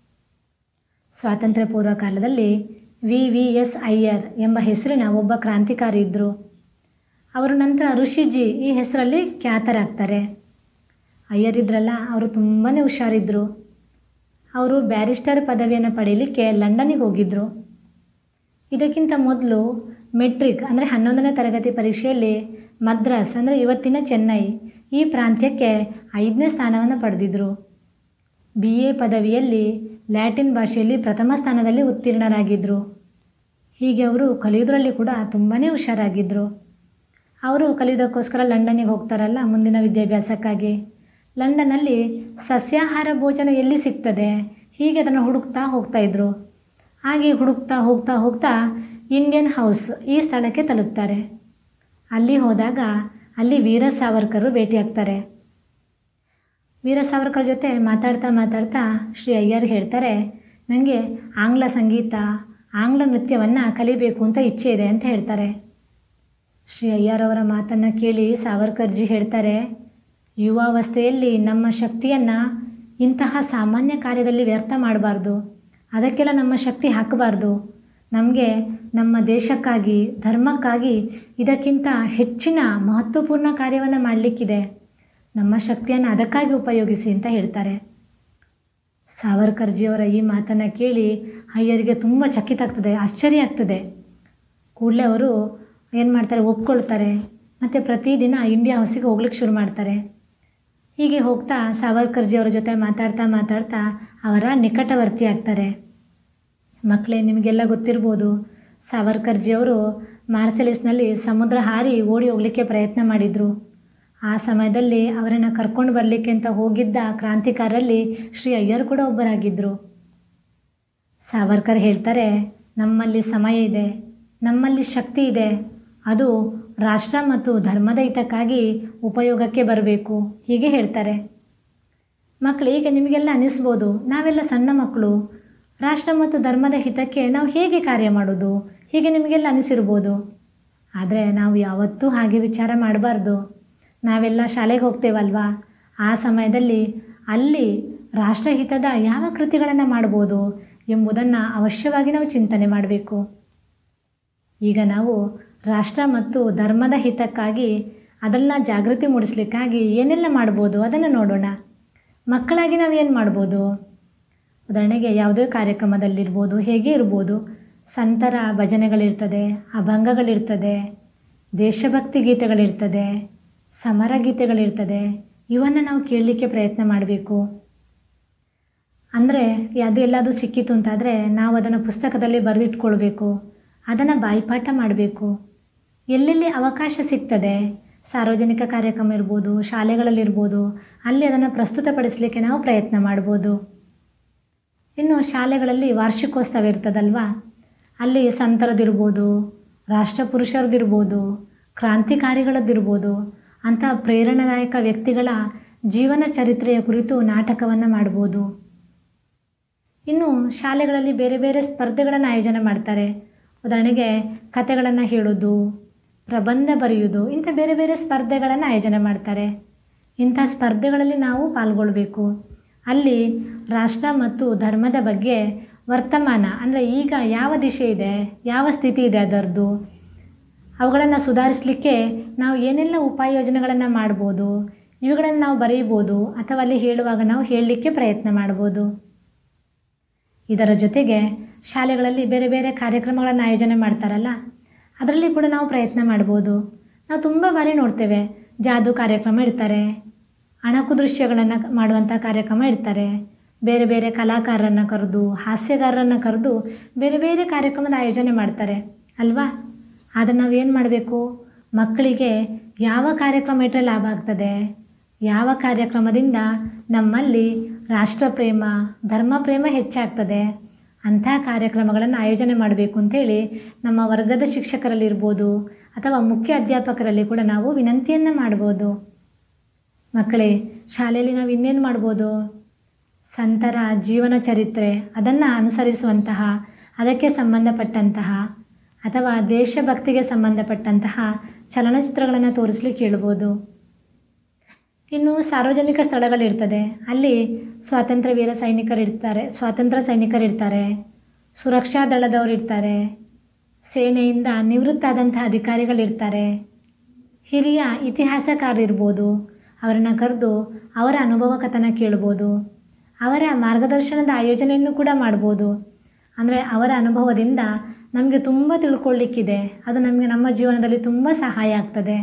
ಸ್ವಾತಂತ್ರ್ಯ ಪೂರ್ವ ಕಾಲದಲ್ಲಿ ವಿ ವಿ ಎಸ್ ಅಯ್ಯರ್ ಎಂಬ ಹೆಸರಿನ ಒಬ್ಬ ಕ್ರಾಂತಿಕಾರಿ ಇದ್ದರು ಅವರು ನಂತರ ಋಷಿಜಿ ಈ ಹೆಸರಲ್ಲಿ ಖ್ಯಾತರಾಗ್ತಾರೆ ಅಯ್ಯರ್ ಇದ್ರಲ್ಲ ಅವರು ತುಂಬಾ ಹುಷಾರಿದ್ದರು ಅವರು ಬ್ಯಾರಿಸ್ಟರ್ ಪದವಿಯನ್ನು ಪಡೀಲಿಕ್ಕೆ ಲಂಡನ್ನಿಗೆ ಹೋಗಿದ್ದರು ಇದಕ್ಕಿಂತ ಮೊದಲು ಮೆಟ್ರಿಕ್ ಅಂದರೆ ಹನ್ನೊಂದನೇ ತರಗತಿ ಪರೀಕ್ಷೆಯಲ್ಲಿ ಮದ್ರಾಸ್ ಅಂದರೆ ಇವತ್ತಿನ ಚೆನ್ನೈ ಈ ಪ್ರಾಂತ್ಯಕ್ಕೆ ಐದನೇ ಸ್ಥಾನವನ್ನು ಪಡೆದಿದ್ದರು ಬಿ ಎ ಪದವಿಯಲ್ಲಿ ಲ್ಯಾಟಿನ್ ಭಾಷೆಯಲ್ಲಿ ಪ್ರಥಮ ಸ್ಥಾನದಲ್ಲಿ ಉತ್ತೀರ್ಣರಾಗಿದ್ದರು ಹೀಗೆ ಅವರು ಕಲಿಯೋದ್ರಲ್ಲಿ ಕೂಡ ತುಂಬಾ ಹುಷಾರಾಗಿದ್ದರು ಅವರು ಕಲಿಯೋದಕ್ಕೋಸ್ಕರ ಲಂಡನ್ನಿಗೆ ಹೋಗ್ತಾರಲ್ಲ ಮುಂದಿನ ವಿದ್ಯಾಭ್ಯಾಸಕ್ಕಾಗಿ ಲಂಡನ್ನಲ್ಲಿ ಸಸ್ಯಾಹಾರ ಭೋಜನ ಎಲ್ಲಿ ಸಿಗ್ತದೆ ಹೀಗೆ ಅದನ್ನು ಹುಡುಕ್ತಾ ಹೋಗ್ತಾಯಿದ್ರು ಹಾಗೆ ಹುಡುಕ್ತಾ ಹೋಗ್ತಾ ಹೋಗ್ತಾ ಇಂಡಿಯನ್ ಹೌಸ್ ಈ ಸ್ಥಳಕ್ಕೆ ತಲುಪ್ತಾರೆ ಅಲ್ಲಿ ಹೋದಾಗ ಅಲ್ಲಿ ವೀರ ಸಾವರ್ಕರು ಭೇಟಿಯಾಗ್ತಾರೆ ವೀರ ಸಾವರ್ಕರ್ ಜೊತೆ ಮಾತಾಡ್ತಾ ಮಾತಾಡ್ತಾ ಶ್ರೀ ಅಯ್ಯರ್ ಹೇಳ್ತಾರೆ ನನಗೆ ಆಂಗ್ಲ ಸಂಗೀತ ಆಂಗ್ಲ ನೃತ್ಯವನ್ನು ಕಲಿಬೇಕು ಅಂತ ಇಚ್ಛೆ ಇದೆ ಅಂತ ಹೇಳ್ತಾರೆ ಶ್ರೀ ಅಯ್ಯರ್ ಅವರ ಮಾತನ್ನು ಕೇಳಿ ಸಾವರ್ಕರ್ಜಿ ಹೇಳ್ತಾರೆ ಯುವಾವಸ್ಥೆಯಲ್ಲಿ ನಮ್ಮ ಶಕ್ತಿಯನ್ನು ಇಂತಹ ಸಾಮಾನ್ಯ ಕಾರ್ಯದಲ್ಲಿ ವ್ಯರ್ಥ ಮಾಡಬಾರ್ದು ಅದಕ್ಕೆಲ್ಲ ನಮ್ಮ ಶಕ್ತಿ ಹಾಕಬಾರ್ದು ನಮಗೆ ನಮ್ಮ ದೇಶಕ್ಕಾಗಿ ಧರ್ಮಕ್ಕಾಗಿ ಇದಕ್ಕಿಂತ ಹೆಚ್ಚಿನ ಮಹತ್ವಪೂರ್ಣ ಕಾರ್ಯವನ್ನು ಮಾಡಲಿಕ್ಕಿದೆ ನಮ್ಮ ಶಕ್ತಿಯನ್ನು ಅದಕ್ಕಾಗಿ ಉಪಯೋಗಿಸಿ ಅಂತ ಹೇಳ್ತಾರೆ ಸಾವರ್ಕರ್ಜಿಯವರ ಈ ಮಾತನ್ನು ಕೇಳಿ ಅಯ್ಯರಿಗೆ ತುಂಬ ಚಕಿತ ಆಗ್ತದೆ ಆಶ್ಚರ್ಯ ಆಗ್ತದೆ ಕೂಡಲೇ ಅವರು ಏನು ಮಾಡ್ತಾರೆ ಒಪ್ಕೊಳ್ತಾರೆ ಮತ್ತು ಪ್ರತಿದಿನ ಇಂಡಿಯಾ ಹೌಸಿಗೆ ಹೋಗ್ಲಿಕ್ಕೆ ಶುರು ಮಾಡ್ತಾರೆ ಹೀಗೆ ಹೋಗ್ತಾ ಸಾವರ್ಕರ್ಜಿ ಅವರ ಜೊತೆ ಮಾತಾಡ್ತಾ ಮಾತಾಡ್ತಾ ಅವರ ನಿಕಟವರ್ತಿ ಆಗ್ತಾರೆ ಮಕ್ಕಳೇ ನಿಮಗೆಲ್ಲ ಗೊತ್ತಿರ್ಬೋದು ಸಾವರ್ಕರ್ಜಿಯವರು ಮಾರ್ಸೆಲಿಸ್ನಲ್ಲಿ ಸಮುದ್ರ ಹಾರಿ ಓಡಿ ಹೋಗಲಿಕ್ಕೆ ಪ್ರಯತ್ನ ಮಾಡಿದರು ಆ ಸಮಯದಲ್ಲಿ ಅವರನ್ನು ಕರ್ಕೊಂಡು ಬರಲಿಕ್ಕೆ ಅಂತ ಹೋಗಿದ್ದ ಕ್ರಾಂತಿಕಾರರಲ್ಲಿ ಶ್ರೀ ಅಯ್ಯರ್ ಕೂಡ ಒಬ್ಬರಾಗಿದ್ದರು ಸಾವರ್ಕರ್ ಹೇಳ್ತಾರೆ ನಮ್ಮಲ್ಲಿ ಸಮಯ ಇದೆ ನಮ್ಮಲ್ಲಿ ಶಕ್ತಿ ಇದೆ ಅದು ರಾಷ್ಟ್ರ ಮತ್ತು ಧರ್ಮದ ಹಿತಕ್ಕಾಗಿ ಉಪಯೋಗಕ್ಕೆ ಬರಬೇಕು ಹೀಗೆ ಹೇಳ್ತಾರೆ ಮಕ್ಕಳು ಈಗ ನಿಮಗೆಲ್ಲ ಅನಿಸ್ಬೋದು ನಾವೆಲ್ಲ ಸಣ್ಣ ಮಕ್ಕಳು ರಾಷ್ಟ್ರ ಮತ್ತು ಧರ್ಮದ ಹಿತಕ್ಕೆ ನಾವು ಹೇಗೆ ಕಾರ್ಯ ಮಾಡೋದು ಹೀಗೆ ನಿಮಗೆಲ್ಲ ಅನಿಸಿರ್ಬೋದು ಆದರೆ ನಾವು ಯಾವತ್ತೂ ಹಾಗೆ ವಿಚಾರ ಮಾಡಬಾರ್ದು ನಾವೆಲ್ಲ ಶಾಲೆಗೆ ಹೋಗ್ತೇವಲ್ವಾ ಆ ಸಮಯದಲ್ಲಿ ಅಲ್ಲಿ ರಾಷ್ಟ್ರಹಿತದ ಯಾವ ಕೃತಿಗಳನ್ನು ಮಾಡ್ಬೋದು ಎಂಬುದನ್ನು ಅವಶ್ಯವಾಗಿ ನಾವು ಚಿಂತನೆ ಮಾಡಬೇಕು ಈಗ ನಾವು ರಾಷ್ಟ್ರ ಮತ್ತು ಧರ್ಮದ ಹಿತಕ್ಕಾಗಿ ಅದನ್ನು ಜಾಗೃತಿ ಮೂಡಿಸ್ಲಿಕ್ಕಾಗಿ ಏನೆಲ್ಲ ಮಾಡ್ಬೋದು ಅದನ್ನು ನೋಡೋಣ ಮಕ್ಕಳಾಗಿ ನಾವು ಏನು ಮಾಡ್ಬೋದು ಉದಾಹರಣೆಗೆ ಯಾವುದೇ ಕಾರ್ಯಕ್ರಮದಲ್ಲಿರ್ಬೋದು ಹೇಗೆ ಇರ್ಬೋದು ಸಂತರ ಭಜನೆಗಳಿರ್ತದೆ ಅಭಂಗಗಳಿರ್ತದೆ ದೇಶಭಕ್ತಿ ಗೀತೆಗಳಿರ್ತದೆ ಸಮರ ಗೀತೆಗಳಿರ್ತದೆ ಇವನ್ನು ನಾವು ಕೇಳಲಿಕ್ಕೆ ಪ್ರಯತ್ನ ಮಾಡಬೇಕು ಅಂದರೆ ಅದು ಎಲ್ಲಾದರೂ ಸಿಕ್ಕಿತು ಅಂತಾದರೆ ನಾವು ಅದನ್ನು ಪುಸ್ತಕದಲ್ಲಿ ಬರೆದಿಟ್ಕೊಳ್ಬೇಕು ಅದನ್ನು ಬಾಯಿಪಾಠ ಮಾಡಬೇಕು ಎಲ್ಲೆಲ್ಲಿ ಅವಕಾಶ ಸಿಗ್ತದೆ ಸಾರ್ವಜನಿಕ ಕಾರ್ಯಕ್ರಮ ಇರ್ಬೋದು ಶಾಲೆಗಳಲ್ಲಿರ್ಬೋದು ಅಲ್ಲಿ ಅದನ್ನು ಪ್ರಸ್ತುತಪಡಿಸಲಿಕ್ಕೆ ನಾವು ಪ್ರಯತ್ನ ಮಾಡ್ಬೋದು ಇನ್ನು ಶಾಲೆಗಳಲ್ಲಿ ವಾರ್ಷಿಕೋತ್ಸವ ಇರ್ತದಲ್ವಾ ಅಲ್ಲಿ ಸಂತರದಿರ್ಬೋದು ರಾಷ್ಟ್ರಪುರುಷರದಿರ್ಬೋದು ಕ್ರಾಂತಿಕಾರಿಗಳದ್ದಿರ್ಬೋದು ಅಂಥ ಪ್ರೇರಣಾದಾಯಕ ವ್ಯಕ್ತಿಗಳ ಜೀವನ ಚರಿತ್ರೆಯ ಕುರಿತು ನಾಟಕವನ್ನು ಮಾಡ್ಬೋದು ಇನ್ನು ಶಾಲೆಗಳಲ್ಲಿ ಬೇರೆ ಬೇರೆ ಸ್ಪರ್ಧೆಗಳನ್ನು ಆಯೋಜನೆ ಮಾಡ್ತಾರೆ ಉದಾಹರಣೆಗೆ ಕತೆಗಳನ್ನು ಹೇಳೋದು ಪ್ರಬಂಧ ಬರೆಯೋದು ಇಂಥ ಬೇರೆ ಬೇರೆ ಸ್ಪರ್ಧೆಗಳನ್ನು ಆಯೋಜನೆ ಮಾಡ್ತಾರೆ ಇಂಥ ಸ್ಪರ್ಧೆಗಳಲ್ಲಿ ನಾವು ಪಾಲ್ಗೊಳ್ಬೇಕು ಅಲ್ಲಿ ರಾಷ್ಟ್ರ ಮತ್ತು ಧರ್ಮದ ಬಗ್ಗೆ ವರ್ತಮಾನ ಅಂದರೆ ಈಗ ಯಾವ ದಿಶೆ ಇದೆ ಯಾವ ಸ್ಥಿತಿ ಇದೆ ಅದರದ್ದು ಅವುಗಳನ್ನು ಸುಧಾರಿಸಲಿಕ್ಕೆ ನಾವು ಏನೆಲ್ಲ ಉಪಾಯ ಯೋಜನೆಗಳನ್ನು ಮಾಡ್ಬೋದು ಇವುಗಳನ್ನು ನಾವು ಬರೀಬೋದು ಅಥವಾ ಅಲ್ಲಿ ಹೇಳುವಾಗ ನಾವು ಹೇಳಲಿಕ್ಕೆ ಪ್ರಯತ್ನ ಮಾಡ್ಬೋದು ಇದರ ಜೊತೆಗೆ ಶಾಲೆಗಳಲ್ಲಿ ಬೇರೆ ಬೇರೆ ಕಾರ್ಯಕ್ರಮಗಳನ್ನು ಆಯೋಜನೆ ಮಾಡ್ತಾರಲ್ಲ ಅದರಲ್ಲಿ ಕೂಡ ನಾವು ಪ್ರಯತ್ನ ಮಾಡ್ಬೋದು ನಾವು ತುಂಬ ಬಾರಿ ನೋಡ್ತೇವೆ ಜಾದು ಕಾರ್ಯಕ್ರಮ ಇಡ್ತಾರೆ ಅಣಕು ದೃಶ್ಯಗಳನ್ನು ಮಾಡುವಂಥ ಕಾರ್ಯಕ್ರಮ ಇಡ್ತಾರೆ ಬೇರೆ ಬೇರೆ ಕಲಾಕಾರರನ್ನು ಕರೆದು ಹಾಸ್ಯಗಾರರನ್ನು ಕರೆದು ಬೇರೆ ಬೇರೆ ಕಾರ್ಯಕ್ರಮದ ಆಯೋಜನೆ ಮಾಡ್ತಾರೆ ಅಲ್ವಾ ಆದರೆ ನಾವೇನು ಮಾಡಬೇಕು ಮಕ್ಕಳಿಗೆ ಯಾವ ಕಾರ್ಯಕ್ರಮ ಇಟ್ಟರೆ ಲಾಭ ಆಗ್ತದೆ ಯಾವ ಕಾರ್ಯಕ್ರಮದಿಂದ ನಮ್ಮಲ್ಲಿ ರಾಷ್ಟ್ರಪ್ರೇಮ ಧರ್ಮ ಪ್ರೇಮ ಹೆಚ್ಚಾಗ್ತದೆ ಅಂಥ ಕಾರ್ಯಕ್ರಮಗಳನ್ನು ಆಯೋಜನೆ ಮಾಡಬೇಕು ಅಂತೇಳಿ ನಮ್ಮ ವರ್ಗದ ಶಿಕ್ಷಕರಲ್ಲಿರ್ಬೋದು ಅಥವಾ ಮುಖ್ಯ ಅಧ್ಯಾಪಕರಲ್ಲಿ ಕೂಡ ನಾವು ವಿನಂತಿಯನ್ನು ಮಾಡ್ಬೋದು ಮಕ್ಕಳೇ ಶಾಲೆಯಲ್ಲಿ ನಾವು ಇನ್ನೇನು ಮಾಡ್ಬೋದು ಸಂತರ ಜೀವನ ಚರಿತ್ರೆ ಅದನ್ನು ಅನುಸರಿಸುವಂತಹ ಅದಕ್ಕೆ ಸಂಬಂಧಪಟ್ಟಂತಹ ಅಥವಾ ದೇಶಭಕ್ತಿಗೆ ಸಂಬಂಧಪಟ್ಟಂತಹ ಚಲನಚಿತ್ರಗಳನ್ನು ತೋರಿಸ್ಲಿಕ್ಕೆ ಹೇಳ್ಬೋದು ಇನ್ನು ಸಾರ್ವಜನಿಕ ಸ್ಥಳಗಳಿರ್ತದೆ ಅಲ್ಲಿ ಸ್ವಾತಂತ್ರ್ಯ ವೀರ ಸೈನಿಕರಿರ್ತಾರೆ ಸ್ವಾತಂತ್ರ್ಯ ಸೈನಿಕರಿರ್ತಾರೆ ಸುರಕ್ಷಾ ದಳದವರು ಇರ್ತಾರೆ ಸೇನೆಯಿಂದ ನಿವೃತ್ತ ಆದಂಥ ಅಧಿಕಾರಿಗಳಿರ್ತಾರೆ ಹಿರಿಯ ಇತಿಹಾಸಕಾರರಿರ್ಬೋದು ಅವರನ್ನು ಕರೆದು ಅವರ ಅನುಭವ ಕಥನ ಕೇಳ್ಬೋದು ಅವರ ಮಾರ್ಗದರ್ಶನದ ಆಯೋಜನೆಯನ್ನು ಕೂಡ ಮಾಡ್ಬೋದು ಅಂದರೆ ಅವರ ಅನುಭವದಿಂದ ನಮಗೆ ತುಂಬ ತಿಳ್ಕೊಳ್ಳಿಕ್ಕಿದೆ ಅದು ನಮಗೆ ನಮ್ಮ ಜೀವನದಲ್ಲಿ ತುಂಬ ಸಹಾಯ ಆಗ್ತದೆ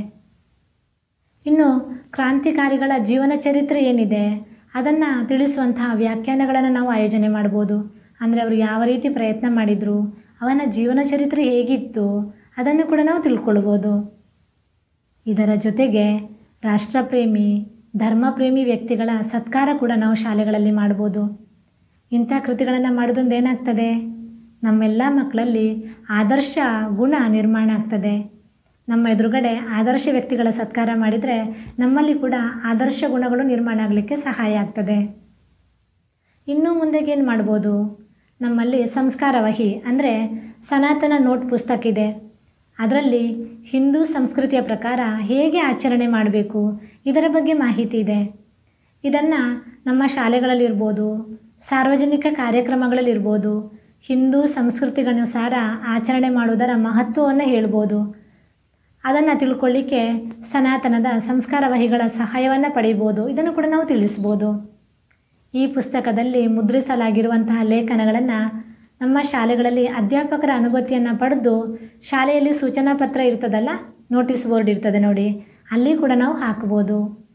ಇನ್ನು ಕ್ರಾಂತಿಕಾರಿಗಳ ಜೀವನ ಚರಿತ್ರೆ ಏನಿದೆ ಅದನ್ನು ತಿಳಿಸುವಂತಹ ವ್ಯಾಖ್ಯಾನಗಳನ್ನು ನಾವು ಆಯೋಜನೆ ಮಾಡ್ಬೋದು ಅಂದರೆ ಅವರು ಯಾವ ರೀತಿ ಪ್ರಯತ್ನ ಮಾಡಿದರು ಅವನ ಜೀವನ ಚರಿತ್ರೆ ಹೇಗಿತ್ತು ಅದನ್ನು ಕೂಡ ನಾವು ತಿಳ್ಕೊಳ್ಬೋದು ಇದರ ಜೊತೆಗೆ ರಾಷ್ಟ್ರಪ್ರೇಮಿ ಧರ್ಮಪ್ರೇಮಿ ವ್ಯಕ್ತಿಗಳ ಸತ್ಕಾರ ಕೂಡ ನಾವು ಶಾಲೆಗಳಲ್ಲಿ ಮಾಡ್ಬೋದು ಇಂಥ ಕೃತಿಗಳನ್ನು ಮಾಡೋದ್ರಿಂದ ಏನಾಗ್ತದೆ ನಮ್ಮೆಲ್ಲ ಮಕ್ಕಳಲ್ಲಿ ಆದರ್ಶ ಗುಣ ನಿರ್ಮಾಣ ಆಗ್ತದೆ ನಮ್ಮ ಎದುರುಗಡೆ ಆದರ್ಶ ವ್ಯಕ್ತಿಗಳ ಸತ್ಕಾರ ಮಾಡಿದರೆ ನಮ್ಮಲ್ಲಿ ಕೂಡ ಆದರ್ಶ ಗುಣಗಳು ನಿರ್ಮಾಣ ಆಗಲಿಕ್ಕೆ ಸಹಾಯ ಆಗ್ತದೆ ಇನ್ನು ಮುಂದೆಗೆ ಏನು ಮಾಡ್ಬೋದು ನಮ್ಮಲ್ಲಿ ಸಂಸ್ಕಾರ ವಹಿ ಅಂದರೆ ಸನಾತನ ನೋಟ್ ಪುಸ್ತಕ ಇದೆ ಅದರಲ್ಲಿ ಹಿಂದೂ ಸಂಸ್ಕೃತಿಯ ಪ್ರಕಾರ ಹೇಗೆ ಆಚರಣೆ ಮಾಡಬೇಕು ಇದರ ಬಗ್ಗೆ ಮಾಹಿತಿ ಇದೆ ಇದನ್ನು ನಮ್ಮ ಶಾಲೆಗಳಲ್ಲಿರ್ಬೋದು ಸಾರ್ವಜನಿಕ ಕಾರ್ಯಕ್ರಮಗಳಲ್ಲಿರ್ಬೋದು ಹಿಂದೂ ಸಂಸ್ಕೃತಿಗನುಸಾರ ಆಚರಣೆ ಮಾಡುವುದರ ಮಹತ್ವವನ್ನು ಹೇಳ್ಬೋದು ಅದನ್ನು ತಿಳ್ಕೊಳ್ಳಿಕ್ಕೆ ಸನಾತನದ ಸಂಸ್ಕಾರ ವಹಿಗಳ ಸಹಾಯವನ್ನು ಪಡಿಬೋದು ಇದನ್ನು ಕೂಡ ನಾವು ತಿಳಿಸ್ಬೋದು ಈ ಪುಸ್ತಕದಲ್ಲಿ ಮುದ್ರಿಸಲಾಗಿರುವಂತಹ ಲೇಖನಗಳನ್ನು ನಮ್ಮ ಶಾಲೆಗಳಲ್ಲಿ ಅಧ್ಯಾಪಕರ ಅನುಮತಿಯನ್ನು ಪಡೆದು ಶಾಲೆಯಲ್ಲಿ ಸೂಚನಾ ಪತ್ರ ಇರ್ತದಲ್ಲ ನೋಟಿಸ್ ಬೋರ್ಡ್ ಇರ್ತದೆ ನೋಡಿ ಅಲ್ಲಿ ಕೂಡ ನಾವು ಹಾಕ್ಬೋದು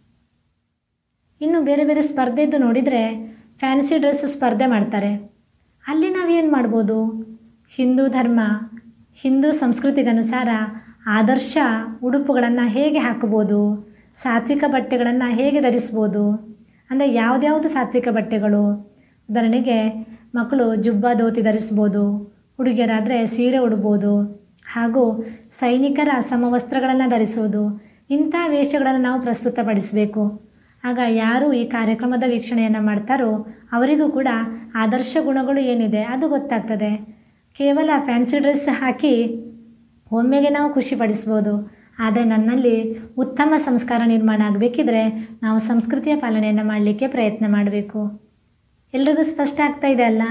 ಇನ್ನು ಬೇರೆ ಬೇರೆ ಸ್ಪರ್ಧೆದ್ದು ನೋಡಿದರೆ ಫ್ಯಾನ್ಸಿ ಡ್ರೆಸ್ ಸ್ಪರ್ಧೆ ಮಾಡ್ತಾರೆ ಅಲ್ಲಿ ನಾವೇನು ಮಾಡ್ಬೋದು ಹಿಂದೂ ಧರ್ಮ ಹಿಂದೂ ಸಂಸ್ಕೃತಿಗನುಸಾರ ಆದರ್ಶ ಉಡುಪುಗಳನ್ನು ಹೇಗೆ ಹಾಕ್ಬೋದು ಸಾತ್ವಿಕ ಬಟ್ಟೆಗಳನ್ನು ಹೇಗೆ ಧರಿಸ್ಬೋದು ಅಂದರೆ ಯಾವುದ್ಯಾವುದು ಸಾತ್ವಿಕ ಬಟ್ಟೆಗಳು ಉದಾಹರಣೆಗೆ ಮಕ್ಕಳು ಜುಬ್ಬ ಧೋತಿ ಧರಿಸ್ಬೋದು ಹುಡುಗಿಯರಾದರೆ ಸೀರೆ ಉಡ್ಬೋದು ಹಾಗೂ ಸೈನಿಕರ ಸಮವಸ್ತ್ರಗಳನ್ನು ಧರಿಸೋದು ಇಂಥ ವೇಷಗಳನ್ನು ನಾವು ಪ್ರಸ್ತುತಪಡಿಸಬೇಕು ಆಗ ಯಾರು ಈ ಕಾರ್ಯಕ್ರಮದ ವೀಕ್ಷಣೆಯನ್ನು ಮಾಡ್ತಾರೋ ಅವರಿಗೂ ಕೂಡ ಆದರ್ಶ ಗುಣಗಳು ಏನಿದೆ ಅದು ಗೊತ್ತಾಗ್ತದೆ ಕೇವಲ ಫ್ಯಾನ್ಸಿ ಡ್ರೆಸ್ ಹಾಕಿ ಒಮ್ಮೆಗೆ ನಾವು ಖುಷಿಪಡಿಸ್ಬೋದು ಆದರೆ ನನ್ನಲ್ಲಿ ಉತ್ತಮ ಸಂಸ್ಕಾರ ನಿರ್ಮಾಣ ಆಗಬೇಕಿದ್ರೆ ನಾವು ಸಂಸ್ಕೃತಿಯ ಪಾಲನೆಯನ್ನು ಮಾಡಲಿಕ್ಕೆ ಪ್ರಯತ್ನ ಮಾಡಬೇಕು ಎಲ್ರಿಗೂ ಸ್ಪಷ್ಟ ಆಗ್ತಾ ಇದೆ ಅಲ್ಲ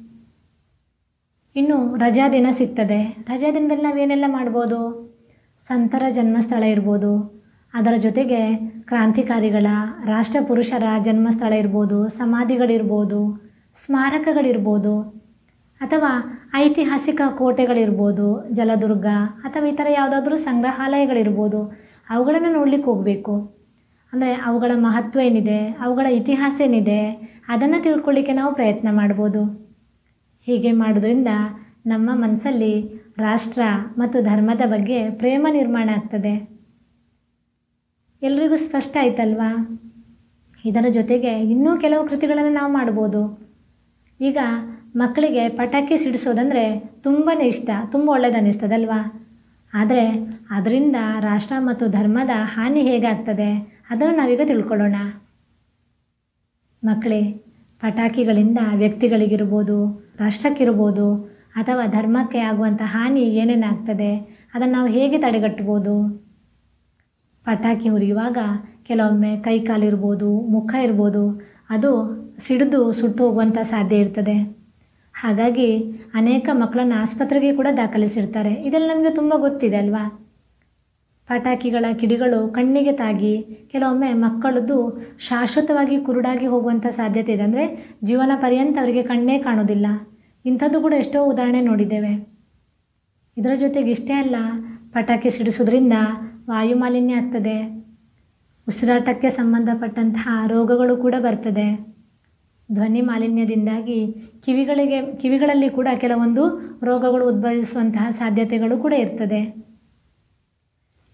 ಇನ್ನು ರಜಾ ದಿನ ಸಿಗ್ತದೆ ರಜಾ ದಿನದಲ್ಲಿ ನಾವೇನೆಲ್ಲ ಮಾಡ್ಬೋದು ಸಂತರ ಜನ್ಮಸ್ಥಳ ಇರ್ಬೋದು ಅದರ ಜೊತೆಗೆ ಕ್ರಾಂತಿಕಾರಿಗಳ ರಾಷ್ಟ್ರ ಪುರುಷರ ಜನ್ಮಸ್ಥಳ ಇರ್ಬೋದು ಸಮಾಧಿಗಳಿರ್ಬೋದು ಸ್ಮಾರಕಗಳಿರ್ಬೋದು ಅಥವಾ ಐತಿಹಾಸಿಕ ಕೋಟೆಗಳಿರ್ಬೋದು ಜಲದುರ್ಗ ಅಥವಾ ಈ ಥರ ಯಾವುದಾದ್ರೂ ಸಂಗ್ರಹಾಲಯಗಳಿರ್ಬೋದು ಅವುಗಳನ್ನು ನೋಡ್ಲಿಕ್ಕೆ ಹೋಗಬೇಕು ಅಂದರೆ ಅವುಗಳ ಮಹತ್ವ ಏನಿದೆ ಅವುಗಳ ಇತಿಹಾಸ ಏನಿದೆ ಅದನ್ನು ತಿಳ್ಕೊಳ್ಳಿಕ್ಕೆ ನಾವು ಪ್ರಯತ್ನ ಮಾಡ್ಬೋದು ಹೀಗೆ ಮಾಡೋದ್ರಿಂದ ನಮ್ಮ ಮನಸ್ಸಲ್ಲಿ ರಾಷ್ಟ್ರ ಮತ್ತು ಧರ್ಮದ ಬಗ್ಗೆ ಪ್ರೇಮ ನಿರ್ಮಾಣ ಆಗ್ತದೆ ಎಲ್ರಿಗೂ ಸ್ಪಷ್ಟ ಆಯ್ತಲ್ವಾ ಇದರ ಜೊತೆಗೆ ಇನ್ನೂ ಕೆಲವು ಕೃತಿಗಳನ್ನು ನಾವು ಮಾಡ್ಬೋದು ಈಗ ಮಕ್ಕಳಿಗೆ ಪಟಾಕಿ ಸಿಡಿಸೋದಂದರೆ ತುಂಬಾ ಇಷ್ಟ ತುಂಬ ಒಳ್ಳೇದು ಅನ್ನಿಸ್ತದಲ್ವಾ ಆದರೆ ಅದರಿಂದ ರಾಷ್ಟ್ರ ಮತ್ತು ಧರ್ಮದ ಹಾನಿ ಹೇಗಾಗ್ತದೆ ಅದನ್ನು ನಾವೀಗ ತಿಳ್ಕೊಳ್ಳೋಣ ಮಕ್ಕಳೇ ಪಟಾಕಿಗಳಿಂದ ವ್ಯಕ್ತಿಗಳಿಗಿರ್ಬೋದು ರಾಷ್ಟ್ರಕ್ಕಿರ್ಬೋದು ಅಥವಾ ಧರ್ಮಕ್ಕೆ ಆಗುವಂಥ ಹಾನಿ ಏನೇನಾಗ್ತದೆ ಅದನ್ನು ನಾವು ಹೇಗೆ ತಡೆಗಟ್ಬೋದು ಪಟಾಕಿ ಹುರಿಯುವಾಗ ಕೆಲವೊಮ್ಮೆ ಕೈ ಕಾಲಿರ್ಬೋದು ಮುಖ ಇರ್ಬೋದು ಅದು ಸಿಡಿದು ಸುಟ್ಟು ಹೋಗುವಂಥ ಸಾಧ್ಯ ಇರ್ತದೆ ಹಾಗಾಗಿ ಅನೇಕ ಮಕ್ಕಳನ್ನು ಆಸ್ಪತ್ರೆಗೆ ಕೂಡ ದಾಖಲಿಸಿರ್ತಾರೆ ಇದೆಲ್ಲ ನಮಗೆ ತುಂಬ ಗೊತ್ತಿದೆ ಅಲ್ವಾ ಪಟಾಕಿಗಳ ಕಿಡಿಗಳು ಕಣ್ಣಿಗೆ ತಾಗಿ ಕೆಲವೊಮ್ಮೆ ಮಕ್ಕಳದ್ದು ಶಾಶ್ವತವಾಗಿ ಕುರುಡಾಗಿ ಹೋಗುವಂಥ ಸಾಧ್ಯತೆ ಇದೆ ಅಂದರೆ ಜೀವನ ಪರ್ಯಂತ ಅವರಿಗೆ ಕಣ್ಣೇ ಕಾಣೋದಿಲ್ಲ ಇಂಥದ್ದು ಕೂಡ ಎಷ್ಟೋ ಉದಾಹರಣೆ ನೋಡಿದ್ದೇವೆ ಇದರ ಜೊತೆಗೆ ಇಷ್ಟೇ ಅಲ್ಲ ಪಟಾಕಿ ಸಿಡಿಸೋದ್ರಿಂದ ವಾಯು ಮಾಲಿನ್ಯ ಆಗ್ತದೆ ಉಸಿರಾಟಕ್ಕೆ ಸಂಬಂಧಪಟ್ಟಂತಹ ರೋಗಗಳು ಕೂಡ ಬರ್ತದೆ ಧ್ವನಿ ಮಾಲಿನ್ಯದಿಂದಾಗಿ ಕಿವಿಗಳಿಗೆ ಕಿವಿಗಳಲ್ಲಿ ಕೂಡ ಕೆಲವೊಂದು ರೋಗಗಳು ಉದ್ಭವಿಸುವಂತಹ ಸಾಧ್ಯತೆಗಳು ಕೂಡ ಇರ್ತದೆ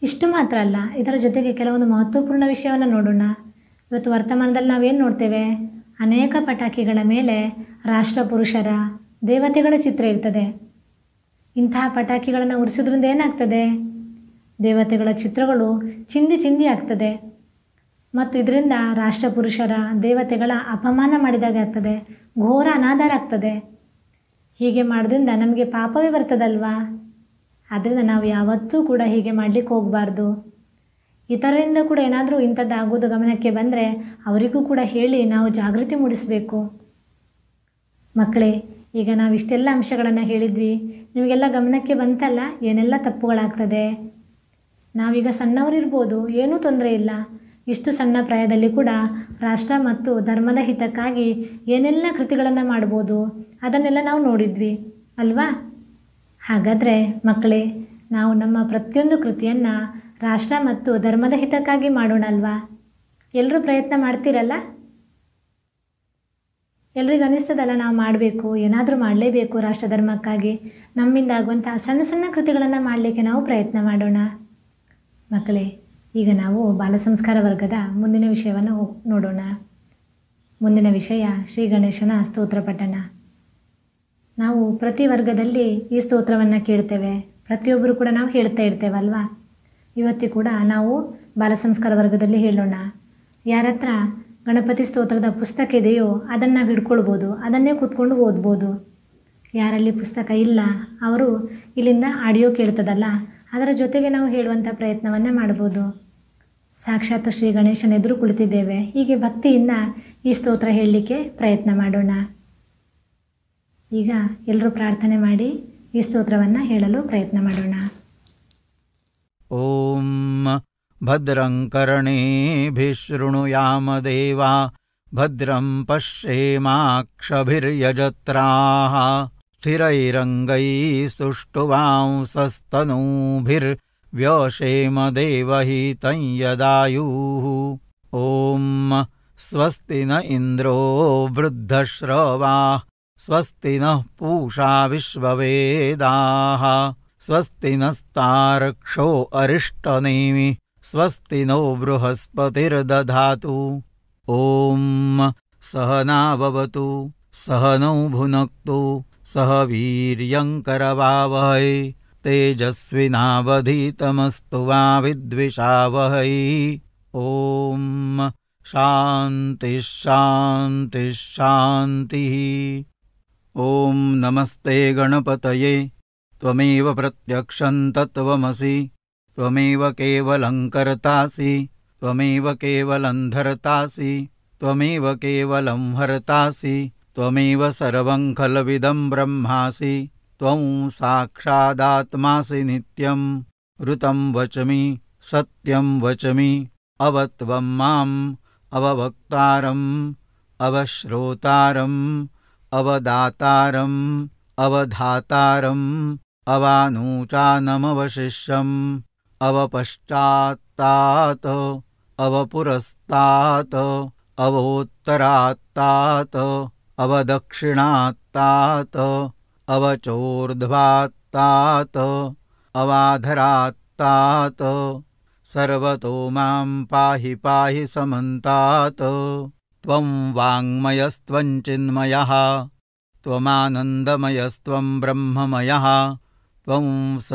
ಇಷ್ಟು ಮಾತ್ರ ಅಲ್ಲ ಇದರ ಜೊತೆಗೆ ಕೆಲವೊಂದು ಮಹತ್ವಪೂರ್ಣ ವಿಷಯವನ್ನು ನೋಡೋಣ ಇವತ್ತು ವರ್ತಮಾನದಲ್ಲಿ ನಾವೇನು ನೋಡ್ತೇವೆ ಅನೇಕ ಪಟಾಕಿಗಳ ಮೇಲೆ ರಾಷ್ಟ್ರಪುರುಷರ ದೇವತೆಗಳ ಚಿತ್ರ ಇರ್ತದೆ ಇಂತಹ ಪಟಾಕಿಗಳನ್ನು ಉರಿಸೋದ್ರಿಂದ ಏನಾಗ್ತದೆ ದೇವತೆಗಳ ಚಿತ್ರಗಳು ಚಿಂದಿ ಚಿಂದಿ ಆಗ್ತದೆ ಮತ್ತು ಇದರಿಂದ ರಾಷ್ಟ್ರಪುರುಷರ ದೇವತೆಗಳ ಅಪಮಾನ ಮಾಡಿದಾಗೆ ಆಗ್ತದೆ ಘೋರ ಅನಾಧಾರ ಆಗ್ತದೆ ಹೀಗೆ ಮಾಡೋದ್ರಿಂದ ನಮಗೆ ಪಾಪವೇ ಬರ್ತದಲ್ವಾ ಆದ್ದರಿಂದ ನಾವು ಯಾವತ್ತೂ ಕೂಡ ಹೀಗೆ ಮಾಡಲಿಕ್ಕೆ ಹೋಗಬಾರ್ದು ಇತರರಿಂದ ಕೂಡ ಏನಾದರೂ ಇಂಥದ್ದು ಆಗೋದು ಗಮನಕ್ಕೆ ಬಂದರೆ ಅವರಿಗೂ ಕೂಡ ಹೇಳಿ ನಾವು ಜಾಗೃತಿ ಮೂಡಿಸಬೇಕು ಮಕ್ಕಳೇ ಈಗ ನಾವು ಇಷ್ಟೆಲ್ಲ ಅಂಶಗಳನ್ನು ಹೇಳಿದ್ವಿ ನಿಮಗೆಲ್ಲ ಗಮನಕ್ಕೆ ಬಂತಲ್ಲ ಏನೆಲ್ಲ ತಪ್ಪುಗಳಾಗ್ತದೆ ನಾವೀಗ ಸಣ್ಣವರಿರ್ಬೋದು ಏನೂ ತೊಂದರೆ ಇಲ್ಲ ಇಷ್ಟು ಸಣ್ಣ ಪ್ರಾಯದಲ್ಲಿ ಕೂಡ ರಾಷ್ಟ್ರ ಮತ್ತು ಧರ್ಮದ ಹಿತಕ್ಕಾಗಿ ಏನೆಲ್ಲ ಕೃತಿಗಳನ್ನು ಮಾಡ್ಬೋದು ಅದನ್ನೆಲ್ಲ ನಾವು ನೋಡಿದ್ವಿ ಅಲ್ವಾ ಹಾಗಾದರೆ ಮಕ್ಕಳೇ ನಾವು ನಮ್ಮ ಪ್ರತಿಯೊಂದು ಕೃತಿಯನ್ನು ರಾಷ್ಟ್ರ ಮತ್ತು ಧರ್ಮದ ಹಿತಕ್ಕಾಗಿ ಮಾಡೋಣ ಅಲ್ವಾ ಎಲ್ಲರೂ ಪ್ರಯತ್ನ ಮಾಡ್ತೀರಲ್ಲ ಎಲ್ರಿಗೂ ಅನಿಸ್ತದಲ್ಲ ನಾವು ಮಾಡಬೇಕು ಏನಾದರೂ ಮಾಡಲೇಬೇಕು ರಾಷ್ಟ್ರ ಧರ್ಮಕ್ಕಾಗಿ ನಮ್ಮಿಂದ ಆಗುವಂತಹ ಸಣ್ಣ ಸಣ್ಣ ಕೃತಿಗಳನ್ನು ಮಾಡಲಿಕ್ಕೆ ನಾವು ಪ್ರಯತ್ನ ಮಾಡೋಣ ಮಕ್ಕಳೇ ಈಗ ನಾವು ಬಾಲ ಸಂಸ್ಕಾರ ವರ್ಗದ ಮುಂದಿನ ವಿಷಯವನ್ನು ಹೋ- ನೋಡೋಣ ಮುಂದಿನ ವಿಷಯ ಶ್ರೀ ಗಣೇಶನ ಸ್ತೋತ್ರ ಪಠಣ ನಾವು ಪ್ರತಿ ವರ್ಗದಲ್ಲಿ ಈ ಸ್ತೋತ್ರವನ್ನು ಕೇಳ್ತೇವೆ ಪ್ರತಿಯೊಬ್ಬರು ಕೂಡ ನಾವು ಹೇಳ್ತಾ ಇರ್ತೇವಲ್ವಾ ಇವತ್ತಿ ಕೂಡ ನಾವು ಬಾಲ ಸಂಸ್ಕಾರ ವರ್ಗದಲ್ಲಿ ಹೇಳೋಣ ಯಾರ ಹತ್ರ ಗಣಪತಿ ಸ್ತೋತ್ರದ ಪುಸ್ತಕ ಇದೆಯೋ ಅದನ್ನು ನಾವು ಹಿಡ್ಕೊಳ್ಬೋದು ಅದನ್ನೇ ಕೂತ್ಕೊಂಡು ಓದ್ಬೋದು ಯಾರಲ್ಲಿ ಪುಸ್ತಕ ಇಲ್ಲ ಅವರು ಇಲ್ಲಿಂದ ಆಡಿಯೋ ಕೇಳ್ತದಲ್ಲ ಅದರ ಜೊತೆಗೆ ನಾವು ಹೇಳುವಂಥ ಪ್ರಯತ್ನವನ್ನು ಮಾಡ್ಬೋದು ಸಾಕ್ಷಾತ್ ಶ್ರೀ ಗಣೇಶನ ಎದುರು ಕುಳಿತಿದ್ದೇವೆ ಹೀಗೆ ಭಕ್ತಿಯಿಂದ ಈ ಸ್ತೋತ್ರ ಹೇಳಲಿಕ್ಕೆ ಪ್ರಯತ್ನ ಮಾಡೋಣ ಈಗ ಎಲ್ಲರೂ ಪ್ರಾರ್ಥನೆ ಮಾಡಿ ಈ ಸ್ತೋತ್ರವನ್ನು ಹೇಳಲು ಪ್ರಯತ್ನ ಮಾಡೋಣ ॐ भद्रं कर्णेभिः शृणुयाम देवा भद्रं पश्येमाक्षभिर्यजत्राः स्थिरैरङ्गैस्तुष्टुवांसस्तनूभिर्व्यशेम देवहितं यदायुः ॐ स्वस्ति न इन्द्रो वृद्धश्रवाः स्वस्ति नः पूषा विश्ववेदाः स्वस्ति नस्तार्क्षो अरिष्टनेमि स्वस्ति नो बृहस्पतिर्दधातु ॐ सहनाववतु सहनौ भुनक्तु सह वीर्यङ्करवावहै तेजस्विनावधीतमस्तु मा विद्विषावहै ॐ शान्तिः शान्तिः शान्तिः ॐ नमस्ते गणपतये त्वमेव प्रत्यक्षं तत्त्वमसि त्वमेव केवलं कर्तासि त्वमेव केवलं धर्तासि त्वमेव केवलं हर्तासि त्वमेव सर्वं खलविदं ब्रह्मासि त्वं साक्षादात्मासि नित्यं ऋतं वचमि सत्यं वचमि अवत्वं माम् अववक्तारम् अवश्रोतारम् अवदातारम् अवधातारम् अवानूचानमवशिष्यम् अवपश्चात्तात् अवपुरस्तात् अवोत्तरात्तात् अवदक्षिणात्तात् अवचोर्ध्वात्तात् अवाधरात्तात् सर्वतो मां पाहि पाहि समन्तात् त्वं वाङ्मयस्त्वं चिन्मयः त्वमानन्दमयस्त्वं ब्रह्ममयः त्वं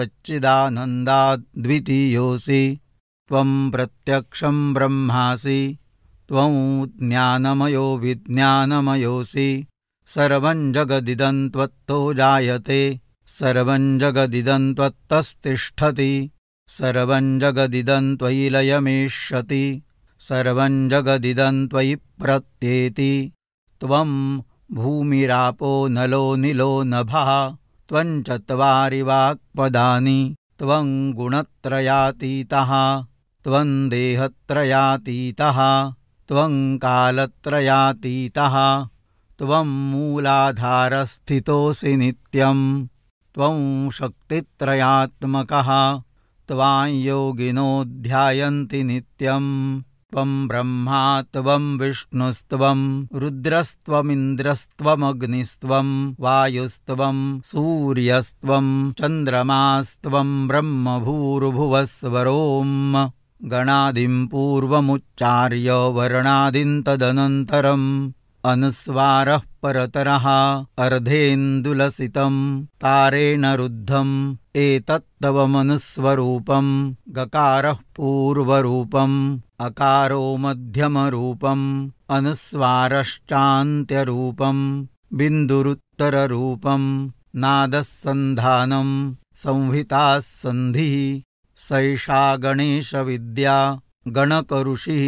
सच्चिदानन्दाद्वितीयोऽसि त्वं प्रत्यक्षं ब्रह्मासि त्वं ज्ञानमयो विज्ञानमयोऽसि सर्वं जगदिदं त्वत्तो जायते सर्वं जगदिदं त्वत्तस्तिष्ठति सर्वं जगदिदं त्वयि लयमेष्यति सर्वं जगदिदं त्वयि प्रत्येति त्वं भूमिरापो नलो निलो नभः त्वं चत्वारि वाक्पदानि त्वं गुणत्रयातीतः त्वं देहत्रयातीतः त्वं कालत्रयातीतः त्वं मूलाधारस्थितोऽसि नित्यं त्वं शक्तित्रयात्मकः त्वां योगिनो ध्यायन्ति नित्यं त्वं ब्रह्मा त्वं विष्णुस्त्वं रुद्रस्त्वमिन्द्रस्त्वमग्निस्त्वं वायुस्त्वं सूर्यस्त्वं चन्द्रमास्त्वं ब्रह्मभूर्भुवस्वरोम् गणादिं पूर्वमुच्चार्य वर्णादिं तदनन्तरम् अनुस्वारः परतरः अर्धेन्दुलसितं तारेण रुद्धम् एतत्तव मनुस्वरूपं गकारः पूर्वरूपम् अकारो मध्यमरूपम् अनुस्वारश्चान्त्यरूपम् बिन्दुरुत्तररूपम् नादः सन्धानं संहिताः सन्धिः सैषा गणेशविद्या गणकऋषिः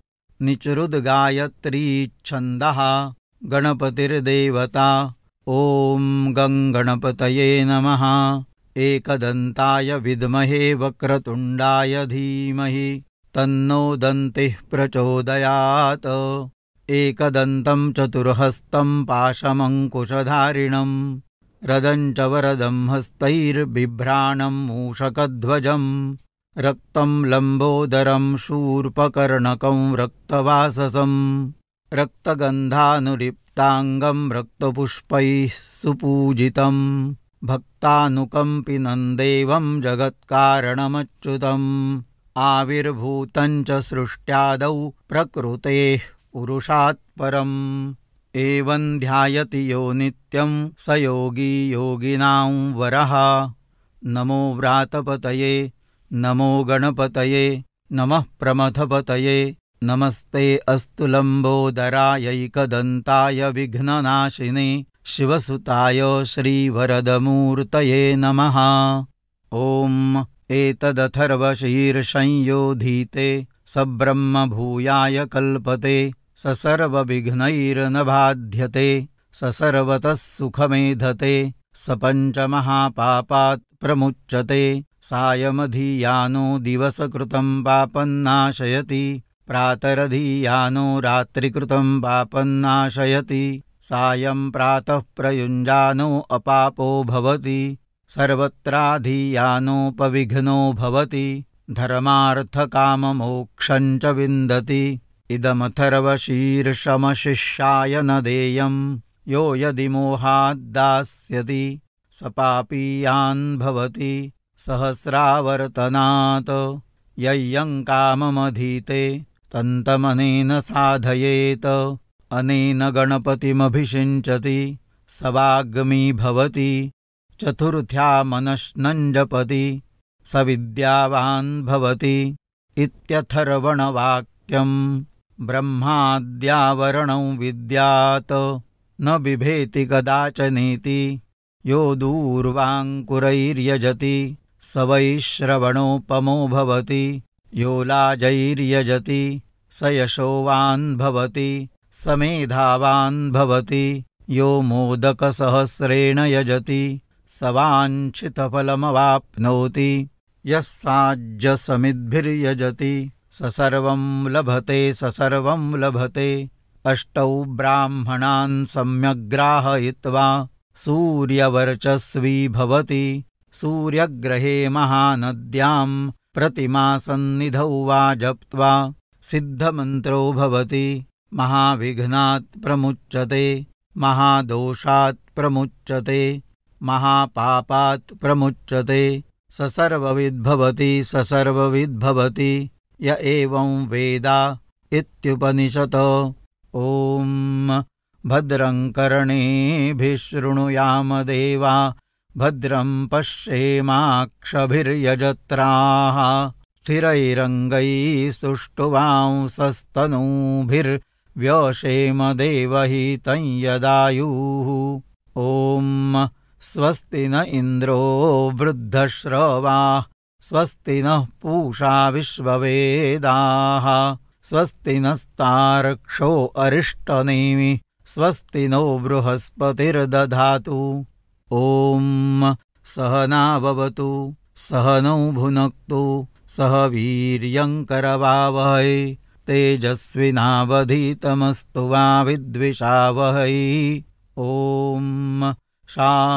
निचरुद्गायत्रीच्छन्दः गणपतिर्देवता ॐ गङ्गणपतये नमः एकदन्ताय विद्महे वक्रतुण्डाय धीमहि तन्नो दन्तिः प्रचोदयात् एकदन्तं चतुर्हस्तं पाशमङ्कुशधारिणम् रदं च वरदं हस्तैर्बिभ्राणं मूषकध्वजम् रक्तं लम्बोदरं शूर्पकर्णकं रक्तवाससम् रक्तगन्धानुलिप्ताङ्गं रक्तपुष्पैः सुपूजितम् भक्तानुकम्पिनं देवं जगत्कारणमच्युतम् आविर्भूतं च सृष्ट्यादौ प्रकृतेः पुरुषात् परम् एवं ध्यायति यो नित्यं स योगी योगिनां वरः नमो व्रातपतये नमो गणपतये नमः प्रमथपतये नमस्ते अस्तु लम्बोदरायैकदन्ताय विघ्ननाशिने शिवसुताय श्रीवरदमूर्तये नमः ॐ एतदथर्वशीर्षंयोधीते सब्रह्मभूयाय कल्पते स सर्वविघ्नैर्न बाध्यते स सर्वतः सुखमेधते स पञ्चमहापापात् प्रमुच्यते सायमधीयानो दिवसकृतं पापन्नाशयति प्रातरधीयानो रात्रिकृतं पापन्नाशयति सायं प्रातः प्रयुञ्जानो अपापो भवति सर्वत्राधीयानोपविघ्नो भवति धर्मार्थकाममोक्षं च विन्दति इदमथर्वशीर्षमशिष्याय न देयं यो यदि मोहाद्दास्यति स पापीयान् भवति सहस्रावर्तनात् यय्यं काममधीते तन्तमनेन साधयेत् अनेन गणपतिमभिषिञ्चति स वाग्मी भवति चतुर्थ्या मनश्नञ्जपति स विद्यावान् भवति इत्यथर्वणवाक्यं ब्रह्माद्यावरणं विद्यात् न बिभेति कदाचनेति यो दूर्वाङ्कुरैर्यजति स वैश्रवणोपमो भवति यो लाजैर्यजति स यशोवान् भवति स मेधावान् भवति यो मोदकसहस्रेण यजति स वाञ्छितफलमवाप्नोति यः साज्यसमिद्भिर्यजति स सर्वं लभते स सर्वं लभते अष्टौ ब्राह्मणान् सम्यग्राहयित्वा सूर्यवर्चस्वी भवति सूर्यग्रहे महानद्यां प्रतिमासन्निधौ वा जप्त्वा सिद्धमन्त्रो भवति महाविघ्नात् प्रमुच्यते महादोषात् प्रमुच्यते महापापात् प्रमुच्यते स सर्वविद्भवति स सर्वविद्भवति य एवं वेद इत्युपनिषत् ॐ भद्रं कर्णेभिः शृणुयाम देवा भद्रं पश्येमाक्षभिर्यजत्राः स्थिरैरङ्गैः सुष्ठुवांसस्तनूभिर्व्यशेम देवहितं यदायुः ॐ स्वस्ति न इन्द्रो वृद्धश्रवाः स्वस्ति नः पूषा विश्ववेदाः स्वस्ति नस्तार्क्षो अरिष्टनेमि स्वस्ति नो बृहस्पतिर्दधातु ॐ सहनाववतु सहनौ भुनक्तु सह वीर्यङ्करवावहै तेजस्विनावधीतमस्तु मा विद्विषावहै ॐ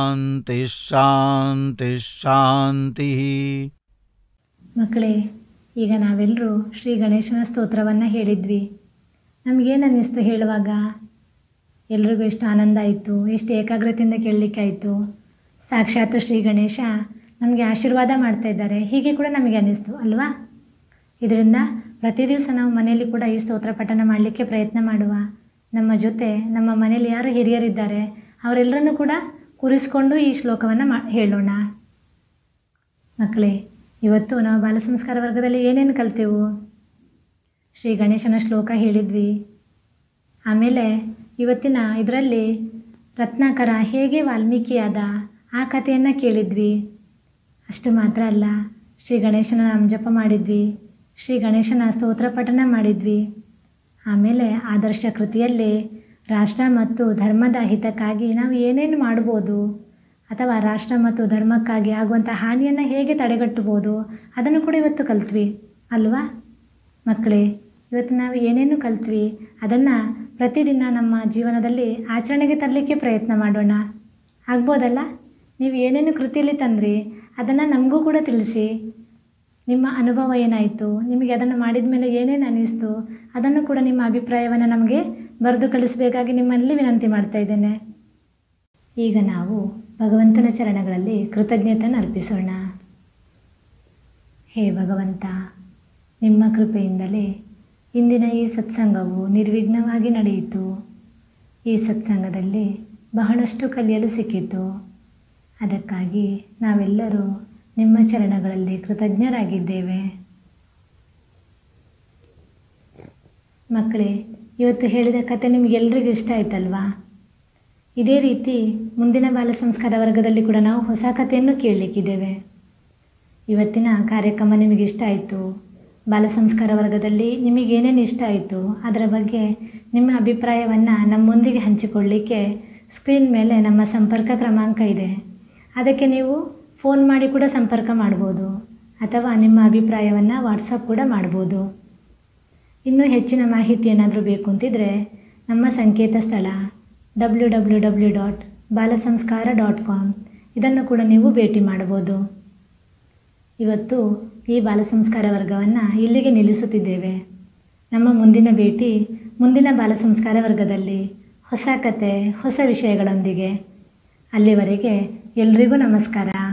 ಶಾಂತಿ ಶಾಂತಿ ಶಾಂತಿ ಮಕ್ಕಳೇ ಈಗ ನಾವೆಲ್ಲರೂ ಶ್ರೀ ಗಣೇಶನ ಸ್ತೋತ್ರವನ್ನು ಹೇಳಿದ್ವಿ ನಮಗೇನು ಅನ್ನಿಸ್ತು ಹೇಳುವಾಗ ಎಲ್ರಿಗೂ ಎಷ್ಟು ಆನಂದ ಆಯಿತು ಎಷ್ಟು ಏಕಾಗ್ರತೆಯಿಂದ ಕೇಳಲಿಕ್ಕಾಯಿತು ಸಾಕ್ಷಾತ್ ಶ್ರೀ ಗಣೇಶ ನಮಗೆ ಆಶೀರ್ವಾದ ಮಾಡ್ತಾ ಇದ್ದಾರೆ ಹೀಗೆ ಕೂಡ ನಮಗೆ ಅನ್ನಿಸ್ತು ಅಲ್ವಾ ಇದರಿಂದ ಪ್ರತಿ ದಿವಸ ನಾವು ಮನೆಯಲ್ಲಿ ಕೂಡ ಈ ಸ್ತೋತ್ರ ಪಠನ ಮಾಡಲಿಕ್ಕೆ ಪ್ರಯತ್ನ ಮಾಡುವ ನಮ್ಮ ಜೊತೆ ನಮ್ಮ ಮನೆಯಲ್ಲಿ ಯಾರು ಹಿರಿಯರಿದ್ದಾರೆ ಅವರೆಲ್ಲರನ್ನೂ ಕೂಡ ಕೂರಿಸ್ಕೊಂಡು ಈ ಶ್ಲೋಕವನ್ನು ಮಾ ಹೇಳೋಣ ಮಕ್ಕಳೇ ಇವತ್ತು ನಾವು ಬಾಲ ಸಂಸ್ಕಾರ ವರ್ಗದಲ್ಲಿ ಏನೇನು ಕಲ್ತೆವು ಶ್ರೀ ಗಣೇಶನ ಶ್ಲೋಕ ಹೇಳಿದ್ವಿ ಆಮೇಲೆ ಇವತ್ತಿನ ಇದರಲ್ಲಿ ರತ್ನಾಕರ ಹೇಗೆ ವಾಲ್ಮೀಕಿಯಾದ ಆ ಕಥೆಯನ್ನು ಕೇಳಿದ್ವಿ ಅಷ್ಟು ಮಾತ್ರ ಅಲ್ಲ ಶ್ರೀ ಗಣೇಶನ ನಾಮಜಪ ಮಾಡಿದ್ವಿ ಶ್ರೀ ಗಣೇಶನ ಸ್ತೋತ್ರ ಪಠನ ಮಾಡಿದ್ವಿ ಆಮೇಲೆ ಆದರ್ಶ ಕೃತಿಯಲ್ಲಿ ರಾಷ್ಟ್ರ ಮತ್ತು ಧರ್ಮದ ಹಿತಕ್ಕಾಗಿ ನಾವು ಏನೇನು ಮಾಡ್ಬೋದು ಅಥವಾ ರಾಷ್ಟ್ರ ಮತ್ತು ಧರ್ಮಕ್ಕಾಗಿ ಆಗುವಂಥ ಹಾನಿಯನ್ನು ಹೇಗೆ ತಡೆಗಟ್ಟಬೋದು ಅದನ್ನು ಕೂಡ ಇವತ್ತು ಕಲ್ತ್ವಿ ಅಲ್ವಾ ಮಕ್ಕಳೇ ಇವತ್ತು ನಾವು ಏನೇನು ಕಲ್ತ್ವಿ ಅದನ್ನು ಪ್ರತಿದಿನ ನಮ್ಮ ಜೀವನದಲ್ಲಿ ಆಚರಣೆಗೆ ತರಲಿಕ್ಕೆ ಪ್ರಯತ್ನ ಮಾಡೋಣ ಆಗ್ಬೋದಲ್ಲ ನೀವು ಏನೇನು ಕೃತಿಯಲ್ಲಿ ತಂದ್ರಿ ಅದನ್ನು ನಮಗೂ ಕೂಡ ತಿಳಿಸಿ ನಿಮ್ಮ ಅನುಭವ ಏನಾಯಿತು ನಿಮಗೆ ಅದನ್ನು ಮಾಡಿದ ಮೇಲೆ ಏನೇನು ಅನ್ನಿಸ್ತು ಅದನ್ನು ಕೂಡ ನಿಮ್ಮ ಅಭಿಪ್ರಾಯವನ್ನು ನಮಗೆ ಬರೆದು ಕಳಿಸಬೇಕಾಗಿ ನಿಮ್ಮಲ್ಲಿ ವಿನಂತಿ ಮಾಡ್ತಾ ಇದ್ದೇನೆ ಈಗ ನಾವು ಭಗವಂತನ ಚರಣಗಳಲ್ಲಿ ಕೃತಜ್ಞತೆಯನ್ನು ಅರ್ಪಿಸೋಣ ಹೇ ಭಗವಂತ ನಿಮ್ಮ ಕೃಪೆಯಿಂದಲೇ ಇಂದಿನ ಈ ಸತ್ಸಂಗವು ನಿರ್ವಿಘ್ನವಾಗಿ ನಡೆಯಿತು ಈ ಸತ್ಸಂಗದಲ್ಲಿ ಬಹಳಷ್ಟು ಕಲಿಯಲು ಸಿಕ್ಕಿತು ಅದಕ್ಕಾಗಿ ನಾವೆಲ್ಲರೂ ನಿಮ್ಮ ಚರಣಗಳಲ್ಲಿ ಕೃತಜ್ಞರಾಗಿದ್ದೇವೆ ಮಕ್ಕಳೇ ಇವತ್ತು ಹೇಳಿದ ಕತೆ ನಿಮಗೆಲ್ರಿಗೂ ಇಷ್ಟ ಆಯ್ತಲ್ವಾ ಇದೇ ರೀತಿ ಮುಂದಿನ ಬಾಲ ಸಂಸ್ಕಾರ ವರ್ಗದಲ್ಲಿ ಕೂಡ ನಾವು ಹೊಸ ಕಥೆಯನ್ನು ಕೇಳಲಿಕ್ಕಿದ್ದೇವೆ ಇವತ್ತಿನ ಕಾರ್ಯಕ್ರಮ ನಿಮಗೆ ಇಷ್ಟ ಆಯಿತು ಬಾಲ ಸಂಸ್ಕಾರ ವರ್ಗದಲ್ಲಿ ನಿಮಗೇನೇನು ಇಷ್ಟ ಆಯಿತು ಅದರ ಬಗ್ಗೆ ನಿಮ್ಮ ಅಭಿಪ್ರಾಯವನ್ನು ನಮ್ಮೊಂದಿಗೆ ಹಂಚಿಕೊಳ್ಳಿಕ್ಕೆ ಸ್ಕ್ರೀನ್ ಮೇಲೆ ನಮ್ಮ ಸಂಪರ್ಕ ಕ್ರಮಾಂಕ ಇದೆ ಅದಕ್ಕೆ ನೀವು ಫೋನ್ ಮಾಡಿ ಕೂಡ ಸಂಪರ್ಕ ಮಾಡ್ಬೋದು ಅಥವಾ ನಿಮ್ಮ ಅಭಿಪ್ರಾಯವನ್ನು ವಾಟ್ಸಪ್ ಕೂಡ ಮಾಡ್ಬೋದು ಇನ್ನೂ ಹೆಚ್ಚಿನ ಮಾಹಿತಿ ಏನಾದರೂ ಬೇಕು ಅಂತಿದ್ರೆ ನಮ್ಮ ಸಂಕೇತ ಸ್ಥಳ W W W dot Balasamskara dot com ಇದನ್ನು ಕೂಡ ನೀವು ಭೇಟಿ ಮಾಡಬಹುದು ಇವತ್ತು ಈ ಬಾಲ ಸಂಸ್ಕಾರ ವರ್ಗವನ್ನು ಇಲ್ಲಿಗೆ ನಿಲ್ಲಿಸುತ್ತಿದ್ದೇವೆ ನಮ್ಮ ಮುಂದಿನ ಭೇಟಿ ಮುಂದಿನ ಬಾಲ ಸಂಸ್ಕಾರ ವರ್ಗದಲ್ಲಿ ಹೊಸ ಕತೆ ಹೊಸ ವಿಷಯಗಳೊಂದಿಗೆ ಅಲ್ಲಿವರೆಗೆ ಎಲ್ರಿಗೂ ನಮಸ್ಕಾರ